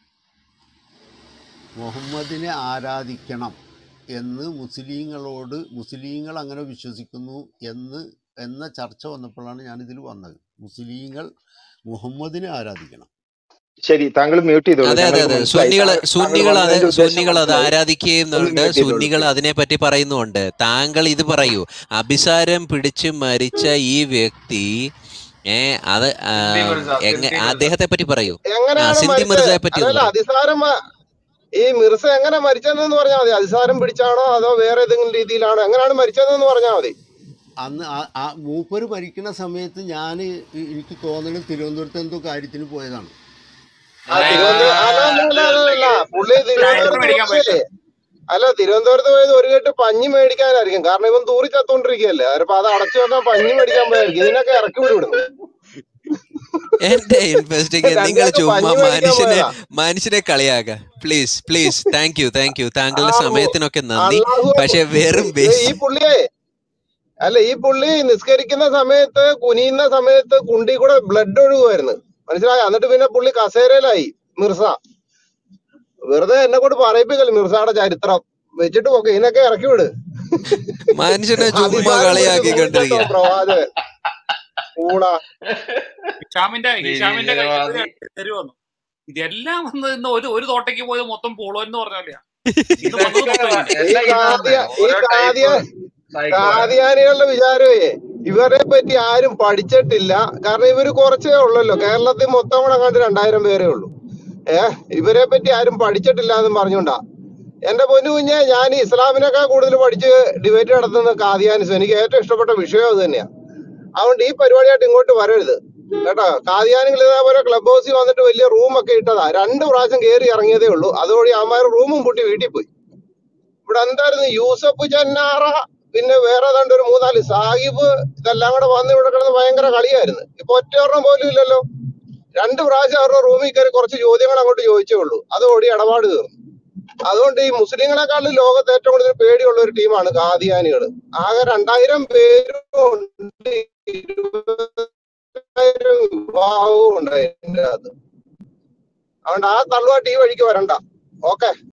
മുഹമ്മദിനെ ആരാധിക്കണം എന്ന് മുസ്ലിങ്ങളോട് മുസ്ലിങ്ങൾ അങ്ങനെ വിശ്വസിക്കുന്നു എന്ന് എന്ന ചർച്ച വന്നപ്പോഴാണ് ഞാൻ ഇതിൽ വന്നത് മുസ്ലിങ്ങൾ മുഹമ്മദിനെ ആരാധിക്കണം ശരി താങ്കൾ മ്യൂട്ട് ചെയ്തോളൂ അതെ അതെ ഞങ്ങൾക്ക് അതെ മനസ്സിലായി സുന്നികള് താങ്കൾ താങ്കൾ സുന്നികൾ അത് വന്നതിന്റെ ഉദ്ദേശം സുന്നികൾ അത് മനസ്സിലായി ഒന്ന് ആരാധിക്കുന്നുണ്ട് മ്യൂട്ട് ചെയ്തോളൂ സുന്നികൾ പ്ലീസ് അതിനെപ്പറ്റി പറയുന്നുണ്ട് താങ്കൾ ഇത് പറയൂ അഭിസാരം പിടിച്ച് മരിച്ച ഈ വ്യക്തി ഏ അത് ആ, സിന്ധി മിർസ എങ്ങ സിന്ധി മിർസ അദ്ദേഹത്തെ പറ്റി പറയൂ ആ എങ്ങനെയാണ് സിന്ധി മരിച്ചത് മിർസയെ പറ്റി ഒന്ന് അതല്ല പറയൂ അതിസാരം മ- ഈ മിർസ എങ്ങനെ മരിച്ചതെന്ന് പറഞ്ഞാൽ മതി അതിസാരം പിടിച്ചാണോ അതോ വേറെ ഏതെങ്കിലും രീതിയിലാണോ എങ്ങനെയാണ് മരിച്ചതെന്ന് പറഞ്ഞാൽ മതി അന്ന് ആ- ആ മൂപ്പര് ഭരിക്കുന്ന സമയത്ത് ഞാൻ എനിക്ക് തോന്നുന്നത് തിരുവനന്തപുരത്ത് എന്തോ കാര്യത്തിന് പോയതാണ് ആ തിരുവനന്തപുരം അല്ല അല്ല അല്ല അല്ല അല്ല പുള്ളി ടയർ തിരുവനന്തപുരത്ത് മേടിക്കാൻ പോയതേ പോയിട്ട് അല്ല തിരുവനന്തപുരത്ത് പോയത് ഒരു കെട്ട് പഞ്ഞി മേടിക്കാനായിരിക്കും കാരണം ഇവൻ തൂറി ചത്തോണ്ടിരിക്കുകയല്ലേ അപ്പൊ അത് അടച്ചു വെക്കാൻ പഞ്ഞി മേടിക്കാൻ പോയായിരിക്കും ഇതിനൊക്കെ ഇറക്കി വിടുവിടുന്നു എന്റെ ഇൻവെസ്റ്റിംഗ് നിങ്ങൾ രണ്ടാൾക്ക് ചുമ്മാ പഞ്ഞി മേടിക്കാൻ മനുഷ്യനെ പോയതാ മനുഷ്യനെ കളിയാക്ക please please thank you thank you താങ്കളുടെ ആ സമയത്തിനൊക്കെ നന്ദി അള്ളാഹു പക്ഷെ വെറും ഇത് ഈ ബേസ് പുള്ളിയെ അല്ല ഈ പുള്ളി നിസ്കരിക്കുന്ന സമയത്ത് കുനിയുന്ന സമയത്ത് കുണ്ടി കൂടെ ബ്ലഡ് ഒഴുകുമായിരുന്നു മനസ്സിലായോ എന്നിട്ട് പിന്നെ പുള്ളി കസേരയിലായി മിർസ വെറുതെ എന്നെ കൊണ്ട് പറയിപ്പിക്കല് മിർസയുടെ ചരിത്രം വെച്ചിട്ട് പോക്കെ ഇതിനൊക്കെ ഇറക്കി വിട് മനുഷ്യനെ ചുമ്മാ അതിസാരം പിടിച്ച് കളിയാക്കിക്കൊണ്ടിരിക്കുക തൂറിച്ചത്തോ പ്രവാചകൻ ഊണ ഹിഷാമിന്റെ ഹിഷാമിന്റെ കയ്യിൽ നിരീശ്വരവാദി തരുവന്നു ഇതെല്ലാം വന്ന് ഇന്ന് ഒരു ഒരു തോട്ടയ്ക്ക് പോയത് മൊത്തം പോളോ എന്ന് പറഞ്ഞാലെയാ ഇന്ന് വന്നത് ഇതൊക്കെ മൊത്തം ഇതിന്റെ ഈ എല്ലാം കാദ്യ ഇതാണ് ഈ ഓരോ കാദ്യ ടൈപ്പ് സൈക്കോയാണ് കാദ്യാനികളുടെ വിചാരമേ ഇവരെ പറ്റി ആരും പഠിച്ചിട്ടില്ല കാരണം ഇവര് കുറച്ചേ ഉള്ളല്ലോ കേരളത്തിൽ മൊത്തം കൂടെ കണ്ട് രണ്ടായിരം പേരേ ഉള്ളൂ ഏ ഇവരെ പറ്റി ആരും പഠിച്ചിട്ടില്ല എന്നും പറഞ്ഞുകൊണ്ടാ എന്റെ പൊന്നു കുഞ്ഞെ ഞാൻ ഇസ്ലാമിനേക്കാൾ കൂടുതൽ പഠിച്ച് ഡിബേറ്റ് നടത്തുന്ന കാദിയാനിസ് എനിക്ക് ഏറ്റവും ഇഷ്ടപ്പെട്ട വിഷയം അത് തന്നെയാ അതുകൊണ്ട് ഈ പരിപാടിയായിട്ട് ഇങ്ങോട്ട് വരരുത് കേട്ടോ കാതിയാനികൾ ഇതേപോലെ ക്ലബ് ഹൗസിൽ വന്നിട്ട് വലിയ റൂമൊക്കെ ഇട്ടതാ രണ്ട് പ്രാവശ്യം കയറി ഇറങ്ങിയതേ ഉള്ളൂ അതോടെ അമ്മാർ റൂമും പൂട്ടി വീട്ടിൽ പോയി ഇവിടെ എന്തായിരുന്നു യൂസഫ് ചന്നാറ പിന്നെ വേറെ ഏതാണ്ട് ഒരു മൂന്നാല് സാഹിബ് ഇതെല്ലാം കൂടെ വന്ന് ഇവിടെ കിടന്ന് ഭയങ്കര കളിയായിരുന്നു ഇപ്പൊ ഒറ്റയൊരെണ്ണം പോലും ഇല്ലല്ലോ രണ്ട് പ്രാവശ്യം അവരുടെ റൂമിൽ കയറി കുറച്ച് ചോദ്യങ്ങൾ അങ്ങോട്ട് ചോദിച്ചേ ഉള്ളൂ അതോടെ ഇടപാട് തീർന്നു അതുകൊണ്ട് ഈ മുസ്ലിങ്ങളെക്കാളും ലോകത്ത് ഏറ്റവും കൂടുതൽ പേടിയുള്ള ഒരു ടീമാണ് കാദിയാനികൾ ആകെ രണ്ടായിരം പേരും ഉണ്ട് ഇരുപതിനായിരം വിഭാഗവും ഉണ്ട് അതിന്റെ അകത്ത് അതുകൊണ്ട് ആ തള്ളുവാട്ട് ഈ വഴിക്ക് വരണ്ട ഓക്കെ